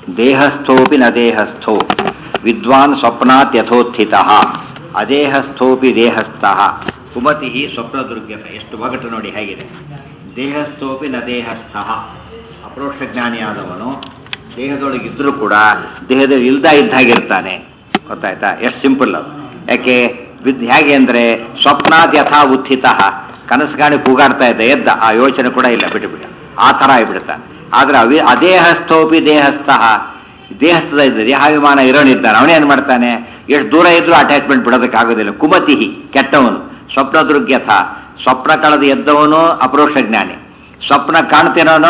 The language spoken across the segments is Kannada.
ದೇಹಸ್ಥೋಪಿ ನ ದೇಹಸ್ಥೋ ವಿದ್ವಾನ್ ಸ್ವಪ್ನಾತ್ ಯಥೋತ್ಥಿತ ಅದೇಹಸ್ಥೋಪಿ ದೇಹಸ್ಥಃ ಕುಮತಿ ಸ್ವಪ್ನದುರ್ಗ್ಯತ ಎಷ್ಟು ಒಗಟು ನೋಡಿ ಹೇಗಿದೆ ದೇಹಸ್ಥೋಪಿ ನ ದೇಹಸ್ಥಃ ಅಪ್ರೋಕ್ಷ ಜ್ಞಾನಿಯಾದವನು ದೇಹದೊಳಗಿದ್ರೂ ಕೂಡ ದೇಹದಲ್ಲಿ ಇಲ್ದ ಇದ್ದಾಗಿರ್ತಾನೆ ಗೊತ್ತಾಯ್ತಾ ಎಷ್ಟು ಸಿಂಪಲ್ ಅದು ಯಾಕೆ ವಿದ್ ಹೇಗೆ ಅಂದ್ರೆ ಸ್ವಪ್ನಾತ್ ಯಥಾ ಉತ್ಥಿತ ಕನಸು ಕಾಣಿ ಕೂಗಾಡ್ತಾ ಇದ್ದ ಎದ್ದ ಆ ಯೋಚನೆ ಕೂಡ ಇಲ್ಲ ಬಿಟ್ಟು ಬಿಟ್ಟ ಆ ಥರ ಆಗಿಬಿಡ್ತಾನೆ ಆದ್ರೆ ಅವಿ ಅದೇಹಸ್ಥೋಪಿ ದೇಹಸ್ಥಃ ದೇಹಸ್ಥದ ಇದ್ದ ದೇಹಾಭಿಮಾನ ಇರೋನಿದ್ದಾನೆ ಅವನೇನು ಮಾಡ್ತಾನೆ ಎಷ್ಟು ದೂರ ಇದ್ರೂ ಅಟ್ಯಾಚ್ಮೆಂಟ್ ಬಿಡೋದಕ್ಕಾಗೋದಿಲ್ಲ ಕುಮತಿಹಿ ಕೆಟ್ಟವನು ಸ್ವಪ್ನ ದೃಗ್ಯಥ ಸ್ವಪ್ನ ಕಳೆದು ಎದ್ದವನು ಅಪರೋಕ್ಷ ಜ್ಞಾನಿ ಸ್ವಪ್ನ ಕಾಣ್ತಿರೋನು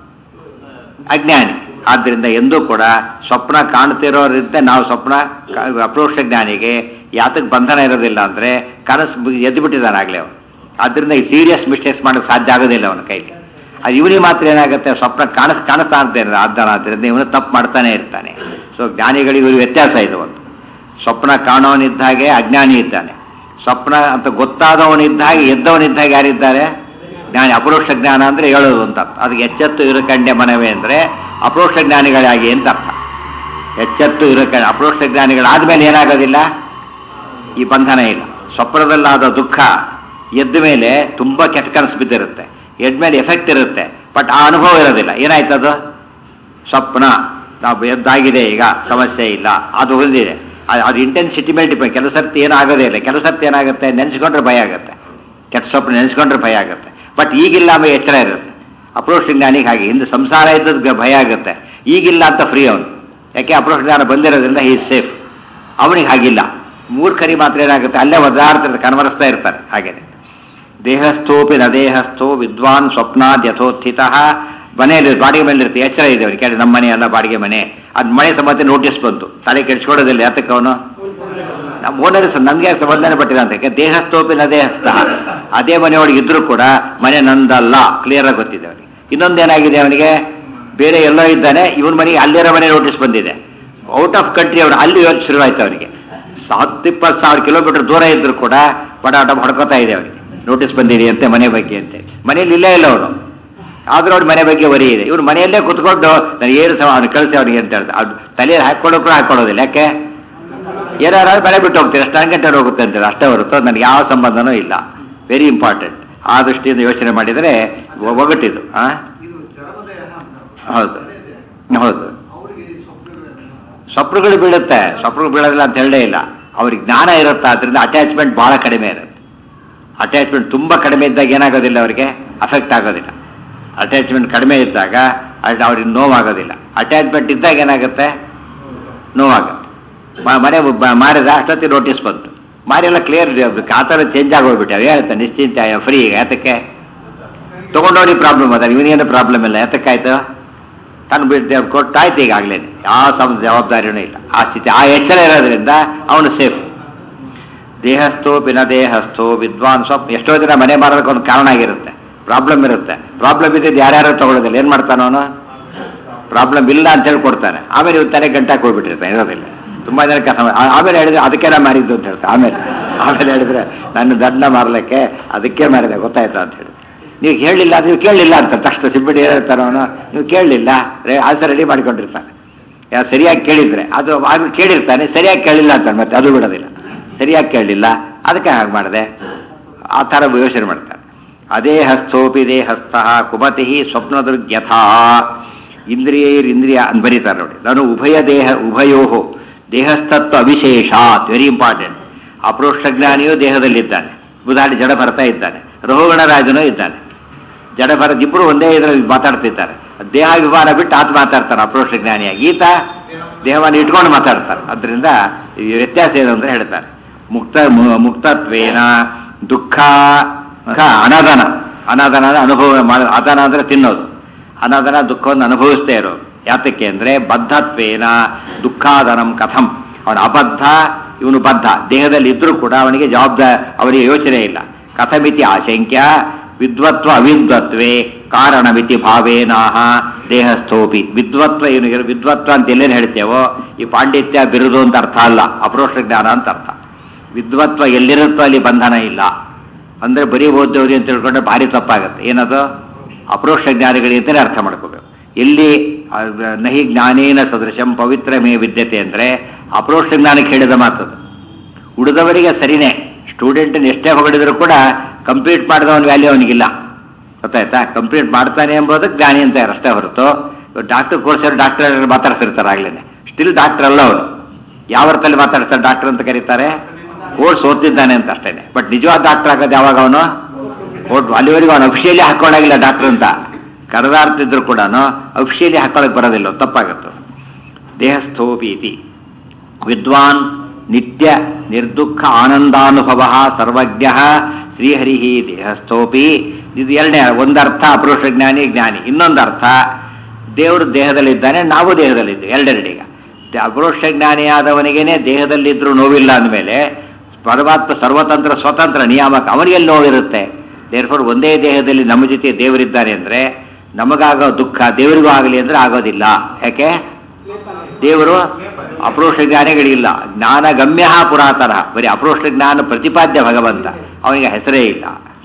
ಅಜ್ಞಾನಿ ಆದ್ದರಿಂದ ಎಂದೂ ಕೂಡ ಸ್ವಪ್ನ ಕಾಣ್ತಿರೋದ್ರಿಂದ ನಾವು ಸ್ವಪ್ನ ಅಪ್ರೋಕ್ಷ ಜ್ಞಾನಿಗೆ ಯಾತಕ್ಕೆ ಬಂಧನ ಇರೋದಿಲ್ಲ ಅಂದ್ರೆ ಕನಸು ಎದ್ದು ಬಿಟ್ಟಿದ್ದಾನೆ ಆಗ್ಲೇ ಅವನು ಆದ್ರಿಂದ ಈ ಸೀರಿಯಸ್ ಮಿಸ್ಟೇಕ್ಸ್ ಮಾಡೋಕ್ಕೆ ಸಾಧ್ಯ ಆಗೋದಿಲ್ಲ ಅವನ ಕೈಲಿ ಅದು ಇವನಿಗೆ ಮಾತ್ರ ಏನಾಗುತ್ತೆ ಸ್ವಪ್ನ ಕಾಣಿಸ್ ಕಾಣಿಸ್ತಾ ಇರ್ತಾನೆ ಆದ್ದಾನ ಆದ್ದರಿಂದ ಇವನು ತಪ್ಪು ಮಾಡ್ತಾನೆ ಇರ್ತಾನೆ ಸೊ ಜ್ಞಾನಿಗಳಿಗೆ ಇವರು ವ್ಯತ್ಯಾಸ ಇದೆ ಒಂದು ಸ್ವಪ್ನ ಕಾಣೋನಿದ್ದ ಹಾಗೆ ಅಜ್ಞಾನಿ ಇದ್ದಾನೆ ಸ್ವಪ್ನ ಅಂತ ಗೊತ್ತಾದವನಿದ್ದ ಹಾಗೆ ಎದ್ದವನಿದ್ದ ಹಾಗೆ ಯಾರಿದ್ದಾರೆ ಜ್ಞಾನಿ ಅಪರೋಕ್ಷ ಜ್ಞಾನ ಅಂದ್ರೆ ಹೇಳೋದು ಅಂತ ಅರ್ಥ ಅದಕ್ಕೆ ಎಚ್ಚೆತ್ತು ಇರಕಂಡೆ ಮನವೇ ಅಂದ್ರೆ ಅಪರೋಕ್ಷ ಜ್ಞಾನಿಗಳಾಗಿ ಅಂತ ಅರ್ಥ ಎಚ್ಚೆತ್ತು ಇರಕ ಅಪರೋಕ್ಷ ಜ್ಞಾನಿಗಳಾದ್ಮೇಲೆ ಏನಾಗೋದಿಲ್ಲ ಈ ಬಂಧನ ಇಲ್ಲ ಸ್ವಪ್ನದಲ್ಲಾದ ದುಃಖ ಎದ್ದ ಮೇಲೆ ತುಂಬಾ ಕೆಟ್ಟ ಕನಸು ಬಿದ್ದಿರುತ್ತೆ ಎದ್ದ ಮೇಲೆ ಎಫೆಕ್ಟ್ ಇರುತ್ತೆ ಬಟ್ ಆ ಅನುಭವ ಇರೋದಿಲ್ಲ ಏನಾಯ್ತದು ಸ್ವಪ್ನ ನಾವು ಎದ್ದಾಗಿದೆ ಈಗ ಸಮಸ್ಯೆ ಇಲ್ಲ ಅದು ಹೊಂದಿದೆ ಅದು ಇಂಟೆನ್ಸಿಟಿ ಮೇಲೆ ಡಿಪೆಂಡ್ ಕೆಲವು ಸರ್ತಿ ಏನಾಗೋದೇ ಇಲ್ಲ ಕೆಲವು ಸರ್ತಿ ಏನಾಗುತ್ತೆ ನೆನೆಸ್ಕೊಂಡ್ರೆ ಭಯ ಆಗುತ್ತೆ ಕೆಟ್ಟ ಸ್ವಪ್ನ ನೆನೆಸ್ಕೊಂಡ್ರೆ ಭಯ ಆಗುತ್ತೆ ಬಟ್ ಈಗಿಲ್ಲ ಆಮೇಲೆ ಎಚ್ಚರ ಇರುತ್ತೆ ಅಪ್ರೋಚ್ ಜ್ಞಾನಿಗೆ ಹಾಗೆ ಹಿಂದೆ ಸಂಸಾರ ಇದ್ದದ್ದು ಭಯ ಆಗುತ್ತೆ ಈಗಿಲ್ಲ ಅಂತ ಫ್ರೀ ಅವನು ಯಾಕೆ ಅಪ್ರೋಚ್ ಜ್ಞಾನ ಬಂದಿರೋದ್ರಿಂದ ಈ ಸೇಫ್ ಅವನಿಗೆ ಹಾಗಿಲ್ಲ ಮೂರ್ಖರಿ ಮಾತ್ರ ಏನಾಗುತ್ತೆ ಅಲ್ಲೇ ಒದ್ದಾಡ್ತಿರ್ತಾರೆ ಕನ್ವರಿಸ್ತಾ ಇರ್ತಾರೆ ಹಾಗೇನೆ ದೇಹಸ್ಥೋಪಿ ನ ದೇಹಸ್ಥೋ ವಿದ್ವಾನ್ ಸ್ವಪ್ನಾದ್ ಯಥೋತ್ಥಿತ ಮನೆಯಲ್ಲಿ ಬಾಡಿಗೆ ಮೇಲೆ ಇರುತ್ತೆ ಎಚ್ಚರ ಇದೆ ಅವ್ರಿಗೆ ಕೇಳಿ ನಮ್ಮ ಮನೆ ಅಲ್ಲ ಬಾಡಿಗೆ ಮನೆ ಅದ್ ಮನೆ ಸಂಬಂಧ ನೋಟಿಸ್ ಬಂತು ತಲೆ ಕೆಡಿಸ್ಕೊಡೋದಿಲ್ಲ ಯಾತಕ್ಕೆ ಅವನು ನಮ್ಮ ಓನರ್ ನನ್ಗೆ ಸಂಬಂಧನೆ ಪಟ್ಟಿಲ್ಲ ಅಂತ ಯಾಕೆ ದೇಹಸ್ಥೋಪಿ ನ ದೇಹಸ್ಥ ಅದೇ ಮನೆಯೊಳಗೆ ಇದ್ರೂ ಕೂಡ ಮನೆ ನಂದಲ್ಲ ಕ್ಲಿಯರ್ ಆಗಿ ಗೊತ್ತಿದೆ ಅವನಿಗೆ ಇನ್ನೊಂದೇನಾಗಿದೆ ಅವನಿಗೆ ಬೇರೆ ಎಲ್ಲೋ ಇದ್ದಾನೆ ಇವನ್ ಮನೆಗೆ ಅಲ್ಲಿರೋ ಮನೆ ನೋಟಿಸ್ ಬಂದಿದೆ ಔಟ್ ಆಫ್ ಕಂಟ್ರಿ ಅವನು ಅಲ್ಲಿ ಯೋಚನೆ ಶುರುವಾಯ್ತು ಅವನಿಗೆ ಹತ್ತಿಪ್ಪತ್ತು ಸಾವಿರ ಕಿಲೋಮೀಟರ್ ದೂರ ಇದ್ರು ಕೂಡ ಪಟಾಟ ಹೊಡ್ಕೋತಾ ಇದೆ ಅವನಿಗೆ ನೋಟಿಸ್ ಬಂದಿದೆ ಅಂತೆ ಮನೆ ಬಗ್ಗೆ ಅಂತೆ ಮನೇಲಿ ಇಲ್ಲೇ ಇಲ್ಲ ಅವನು ಆದ್ರೂ ಅವ್ರ ಮನೆ ಬಗ್ಗೆ ವರಿ ಇದೆ ಇವ್ರು ಮನೆಯಲ್ಲೇ ಕುತ್ಕೊಂಡು ನಾನು ಏನು ಸಹ ಅವ್ನು ಕಳಿಸಿ ಅವನಿಗೆ ಅಂತ ಹೇಳ್ತಾರೆ ಅದು ತಲೆಯಲ್ಲಿ ಹಾಕೊಳ್ಳೋಕ್ಕೂ ಹಾಕೊಳ್ಳೋದಿಲ್ಲ ಯಾಕೆ ಏನಾರು ಮನೆ ಬಿಟ್ಟು ಹೋಗ್ತೀರಿ ಅಷ್ಟು ಗಂಟೆ ಹೋಗುತ್ತೆ ಅಂತೇಳಿ ಅಷ್ಟೇ ಹೊರತು ನನಗೆ ಯಾವ ಸಂಬಂಧನೂ ಇಲ್ಲ ವೆರಿ ಇಂಪಾರ್ಟೆಂಟ್ ಆ ದೃಷ್ಟಿಯಿಂದ ಯೋಚನೆ ಮಾಡಿದರೆ ಒಗಟಿದು ಆ ಇದು ಚರಮದೇಹ ಅಂತ ಹೌದು ಹೌದು ಅವರಿಗೆ ಸ್ವಪ್ನಗಳು ಸ್ವಪ್ನಗಳು ಬೀಳುತ್ತೆ ಸ್ವಪ್ನಗಳು ಬೀಳೋದಿಲ್ಲ ಅಂತ ಹೇಳಲೇ ಇಲ್ಲ ಅವ್ರಿಗೆ ಜ್ಞಾನ ಇರುತ್ತೆ ಅದರಿಂದ ಅಟ್ಯಾಚ್ಮೆಂಟ್ ಬಹಳ ಕಡಿಮೆ ಇರುತ್ತೆ ಅಟ್ಯಾಚ್ಮೆಂಟ್ ತುಂಬಾ ಕಡಿಮೆ ಇದ್ದಾಗ ಏನಾಗೋದಿಲ್ಲ ಅವರಿಗೆ ಅಫೆಕ್ಟ್ ಆಗೋದಿಲ್ಲ ಅಟ್ಯಾಚ್ಮೆಂಟ್ ಕಡಿಮೆ ಇದ್ದಾಗ ಅದು ಅವ್ರಿಗೆ ನೋವಾಗೋದಿಲ್ಲ ಅಟ್ಯಾಚ್ಮೆಂಟ್ ಇದ್ದಾಗ ಏನಾಗುತ್ತೆ ನೋವಾಗುತ್ತೆ ಮ- ಮನೆ ಬ- ಮಾರಿದ ಅಷ್ಟೊತ್ತಿಗೆ ನೋಟಿಸ್ ಬಂತು ಮಾರಿ ಎಲ್ಲ ಕ್ಲಿಯರ್ ಖಾತರ ಚೇಂಜ್ ಆಗೋಗ್ಬಿಟ್ಟು ಅವು ಹೇಳ್ತಾನೆ ನಿಶ್ಚಿಂತ ಫ್ರೀ ಯಾತಕ್ಕೆ ತಗೊಂಡೋಗಿ ಪ್ರಾಬ್ಲಮ್ ಅದ ಇವನೇನು ಪ್ರಾಬ್ಲಮ್ ಇಲ್ಲ ಯಾತಕ್ಕಾಯ್ತು ತಾನು ಬಿಟ್ಟು ಕೊಟ್ಟಾಯ್ತು ಈಗಾಗಲೇ ಯಾವ ಸಮ ಜವಾಬ್ದಾರಿನೂ ಇಲ್ಲ ಆ ಸ್ಥಿತಿ ಆ ಎಚ್ಚರ ಇರೋದ್ರಿಂದ ಅವನು ಸೇಫ್ ದೇಹಸ್ಥೋ ಪಿನ ದೇಹಸ್ಥೋ ವಿದ್ವಾನ್ ಸ್ವಪ್ ಎಷ್ಟೋ ದಿನ ಮನೆ ಮಾರೋದಕ್ಕೆ ಒಂದು ಕಾರಣ ಆಗಿರುತ್ತೆ ಪ್ರಾಬ್ಲಮ್ ಇರುತ್ತೆ ಪ್ರಾಬ್ಲಮ್ ಇದ್ದಿದ್ದು ಯಾರ್ಯಾರು ತಗೊಳ್ಳೋದಿಲ್ಲ ಏನ್ ಮಾಡ್ತಾನ ಅವನು ಪ್ರಾಬ್ಲಮ್ ಇಲ್ಲ ಅಂತ ಹೇಳಿ ಕೊಡ್ತಾನೆ ಆಮೇಲೆ ಇವ್ರು ತಲೆ ಗಂಟಾಕ್ ಹೋಗ್ಬಿಟ್ಟಿರ್ತಾನೆ ಇರೋದಿಲ್ಲ ತುಂಬಾ ಜನಕ್ಕೆ ಸಮ ಆ- ಆಮೇಲೆ ಹೇಳಿದ್ರೆ ಅದಕ್ಕೆ ನಾ ಮಾರಿದ್ದು ಅಂತ ಹೇಳ್ತಾರೆ ಆಮೇಲೆ ಆಮೇಲೆ ಹೇಳಿದ್ರೆ ನನ್ನ ದಂಡ ಮಾರಲಿಕ್ಕೆ ಅದಕ್ಕೆ ಮಾರಿದೆ ಗೊತ್ತಾಯ್ತಾ ಅಂತ ಹೇಳಿ ನೀವು ಹೇಳಿಲ್ಲ ನೀವು ಕೇಳಲಿಲ್ಲ ಅಂತ ತಕ್ಷಣ ಸಿಬ್ಬಡಿ ಹೇಳ್ತಾನೆ ಅವನು ನೀವು ಕೇಳಲಿಲ್ಲ ಆನ್ಸರ್ ರೆಡಿ ಮಾಡಿಕೊಂಡಿರ್ತಾನೆ ಯಾ ಸರಿಯಾಗಿ ಕೇಳಿದ್ರೆ ಅದು ಆಮೇಲೆ ಕೇಳಿರ್ತಾನೆ ಸರಿಯಾಗಿ ಕೇಳಿಲ್ಲ ಅಂತಾನೆ ಮತ್ತೆ ಅದು ಬಿಡೋದಿಲ್ಲ ಸರಿಯಾಗಿ ಕೇಳಲಿಲ್ಲ ಅದಕ್ಕೆ ಹಾಗೆ ಮಾಡಿದೆ ಆ ಥರ ಯೋಚನೆ ಮಾಡ್ತಾನೆ ಅದೇ ಹಸ್ಥೋಪಿ ದೇಹಸ್ಥ ಕುಮತಿ ಸ್ವಪ್ನದುರ್ಗ್ಯಥಾ ಇಂದ್ರಿಯೈರಿಂದ್ರಿಯ ಅಂತ ಬರೀತಾರೆ ನೋಡಿ ನಾನು ಉಭಯ ದೇಹ ಉಭಯೋ ದೇಹಸ್ಥತ್ವ ಅವಿಶೇಷಾತ್ ವೆರಿ ಇಂಪಾರ್ಟೆಂಟ್ ಅಪ್ರೋಕ್ಷ ಜ್ಞಾನಿಯೂ ದೇಹದಲ್ಲಿದ್ದಾನೆ ಉದಾಹರಣೆ ಜಡಭರತ ಇದ್ದಾನೆ ರಹುಗಣರಾಜನೂ ಇದ್ದಾನೆ ಜಡಭರತ ಇಬ್ಬರು ಒಂದೇ ಇದರಲ್ಲಿ ಮಾತಾಡ್ತಿದ್ದಾರೆ ದೇಹಾಭಿಮಾನ ಬಿಟ್ಟು ಆತ ಮಾತಾಡ್ತಾನೆ ಅಪ್ರೋಕ್ಷ ಜ್ಞಾನಿಯಾಗಿ ಈತ ದೇಹವನ್ನು ಇಟ್ಕೊಂಡು ಮಾತಾಡ್ತಾರೆ ಅದರಿಂದ ಈ ವ್ಯತ್ಯಾಸ ಏನು ಅಂದ್ರೆ ಹೇಳ್ತಾರೆ ಮುಕ್ತ ಮು- ಮುಕ್ತತ್ವೇನ ದುಃಖ ದುಃಖ ಅನಾದನ ಅನಾದನ ಅಂದ್ರೆ ಅನುಭವ ಮಾಡ ಅದಾನ ಅಂದ್ರೆ ತಿನ್ನೋದು ಅನಾದನ ದುಃಖವನ್ನು ಅನುಭವಿಸ್ತೇ ಇರೋದು ಯಾತಕ್ಕೆ ಅಂದ್ರೆ ಬದ್ಧತ್ವೇನ ದುಃಖಾದನಂ ಕಥಂ ಅವನ ಅಬದ್ಧ ಇವನು ಬದ್ಧ ದೇಹದಲ್ಲಿ ಇದ್ರೂ ಕೂಡ ಅವನಿಗೆ ಜವಾಬ್ದಾರಿ ಅವನಿಗೆ ಯೋಚನೆ ಇಲ್ಲ ಕಥಮಿತಿ ಆಶಂಕ್ಯ ವಿದ್ವತ್ವ ಅವಿದ್ವತ್ವೇ ಕಾರಣಮಿತಿ ಭಾವೇನಾಹ ದೇಹಸ್ಥೋಪಿ ವಿದ್ವತ್ವ ಏನು ಹೇಳಿ- ವಿದ್ವತ್ವ ಅಂತ ಎಲ್ಲೇನು ಹೇಳ್ತೇವೋ ಈ ಪಾಂಡಿತ್ಯ ಬಿರುದು ಅಂತ ಅರ್ಥ ಅಲ್ಲ ಅಪ್ರೋಕ್ಷ ಜ್ಞಾನ ಅಂತ ಅರ್ಥ ವಿದ್ವತ್ವ ಎಲ್ಲಿರುತ್ತೋ ಅಲ್ಲಿ ಬಂಧನ ಇಲ್ಲ ಅಂದ್ರೆ ಬರೀ ಓದ್ದವ್ರಿ ಅಂತ ತಿಳ್ಕೊಂಡ್ರೆ ಭಾರಿ ತಪ್ಪಾಗತ್ತೆ ಏನದು ಅಪ್ರೋಕ್ಷ ಜ್ಞಾನಿಗಳಿಗೆ ಅಂತಾನೆ ಅರ್ಥ ಮಾಡ್ಕೋಬೇಕು ಎಲ್ಲಿ ಆ, ನಹಿ ಜ್ಞಾನೇನ ಸದೃಶಂ ಪವಿತ್ರ ಮೇ ವಿದ್ಯತೆ ಅಂದರೆ ಅಪ್ರೋಕ್ಷ ಜ್ಞಾನಕ್ಕೆ ಹೇಳಿದ ಮಾತದು ಉಳಿದವರಿಗೆ ಸರಿನೇ ಸ್ಟೂಡೆಂಟನ್ನು ಎಷ್ಟೇ ಹೊಗಳಿದ್ರು ಕೂಡ ಕಂಪ್ಲೀಟ್ ಮಾಡಿದವನ ವ್ಯಾಲ್ಯೂ ಅವನಿಗಿಲ್ಲ ಗೊತ್ತಾಯ್ತಾ ಕಂಪ್ಲೀಟ್ ಮಾಡ್ತಾನೆ ಎಂಬುದಕ್ಕೆ ಜ್ಞಾನಿ ಅಂತ ಅಷ್ಟೇ ಹೊರತು ಡಾಕ್ಟರ್ ಕೋರ್ಸಲ್ಲಿ ಡಾಕ್ಟರ್ ಮಾತಾಡ್ಸಿರ್ತಾರೆ ಆಗ್ಲೇನೆ ಸ್ಟಿಲ್ ಡಾಕ್ಟರ್ ಅಲ್ಲ ಅವರು ಯಾವ ಅರ್ಥದಲ್ಲಿ ಮಾತಾಡ್ತಾರೆ ಡಾಕ್ಟರ್ ಅಂತ ಕರೀತಾರೆ ಕೋರ್ಸ್ ಓದ್ತಿದ್ದಾನೆ ಅಂತ ಅಷ್ಟೇನೆ ಬಟ್ ನಿಜವಾದ ಡಾಕ್ಟರ್ ಆಗೋದು ಯಾವಾಗ ಅವನು ಓಟ್ ಅಲ್ಲಿವರೆಗೂ ಅವನು ಅಫಿಷಿಯಲಿ ಹಾಕೊಳ್ಳಾಗಿಲ್ಲ ಡಾಕ್ಟರ್ ಅಂತ ಕರೆದಾಡ್ತಿದ್ರು ಕೂಡ ಅಫಿಷಿಯಲಿ ಹಾಕೊಳ್ಳೋಕೆ ಬರೋದಿಲ್ಲ ತಪ್ಪಾಗುತ್ತೆ ದೇಹಸ್ಥೋಪಿ ಇತಿ ವಿದ್ವಾನ್ ನಿತ್ಯ ನಿರ್ದುಃಖ ಆನಂದಾನುಭವ ಸರ್ವಜ್ಞ ಶ್ರೀಹರಿ ದೇಹಸ್ಥೋಪಿ ಇದು ಎರಡನೇ ಒಂದರ್ಥ ಅಪರೋಕ್ಷ ಜ್ಞಾನಿ ಜ್ಞಾನಿ ಇನ್ನೊಂದು ಅರ್ಥ ದೇವರು ದೇಹದಲ್ಲಿದ್ದಾನೆ ನಾವು ದೇಹದಲ್ಲಿದ್ದೇವೆ ಎರಡೆರಡೀಗ ಅಪರೋಕ್ಷ ಜ್ಞಾನಿಯಾದವನಿಗೇನೆ ದೇಹದಲ್ಲಿದ್ರೂ ನೋವಿಲ್ಲ ಅಂದಮೇಲೆ ಪರಮಾತ್ಮ ಸರ್ವತಂತ್ರ ಸ್ವತಂತ್ರ ನಿಯಾಮಕ ಅವನಿಗೆಲ್ಲಿ ನೋವಿರುತ್ತೆ ದೇರ್ಫೋರ್ ಒಂದೇ ದೇಹದಲ್ಲಿ ನಮ್ಮ ಜೊತೆ ದೇವರಿದ್ದಾನೆ ಅಂದ್ರೆ ನಮಗಾಗೋ ದುಃಖ ದೇವರಿಗೂ ಆಗಲಿ ಅಂದ್ರೆ ಆಗೋದಿಲ್ಲ ಯಾಕೆ ದೇವರು ಅಪ್ರೋಕ್ಷ ಜ್ಞಾನಿಗಳಿಲ್ಲ ಜ್ಞಾನ ಗಮ್ಯ ಪುರಾತನ ಬರೀ ಅಪ್ರೋಕ್ಷ ಜ್ಞಾನ ಪ್ರತಿಪಾದ್ಯ ಭಗವಂತ ಅವನಿಗೆ ಹೆಸರೇ ಇಲ್ಲ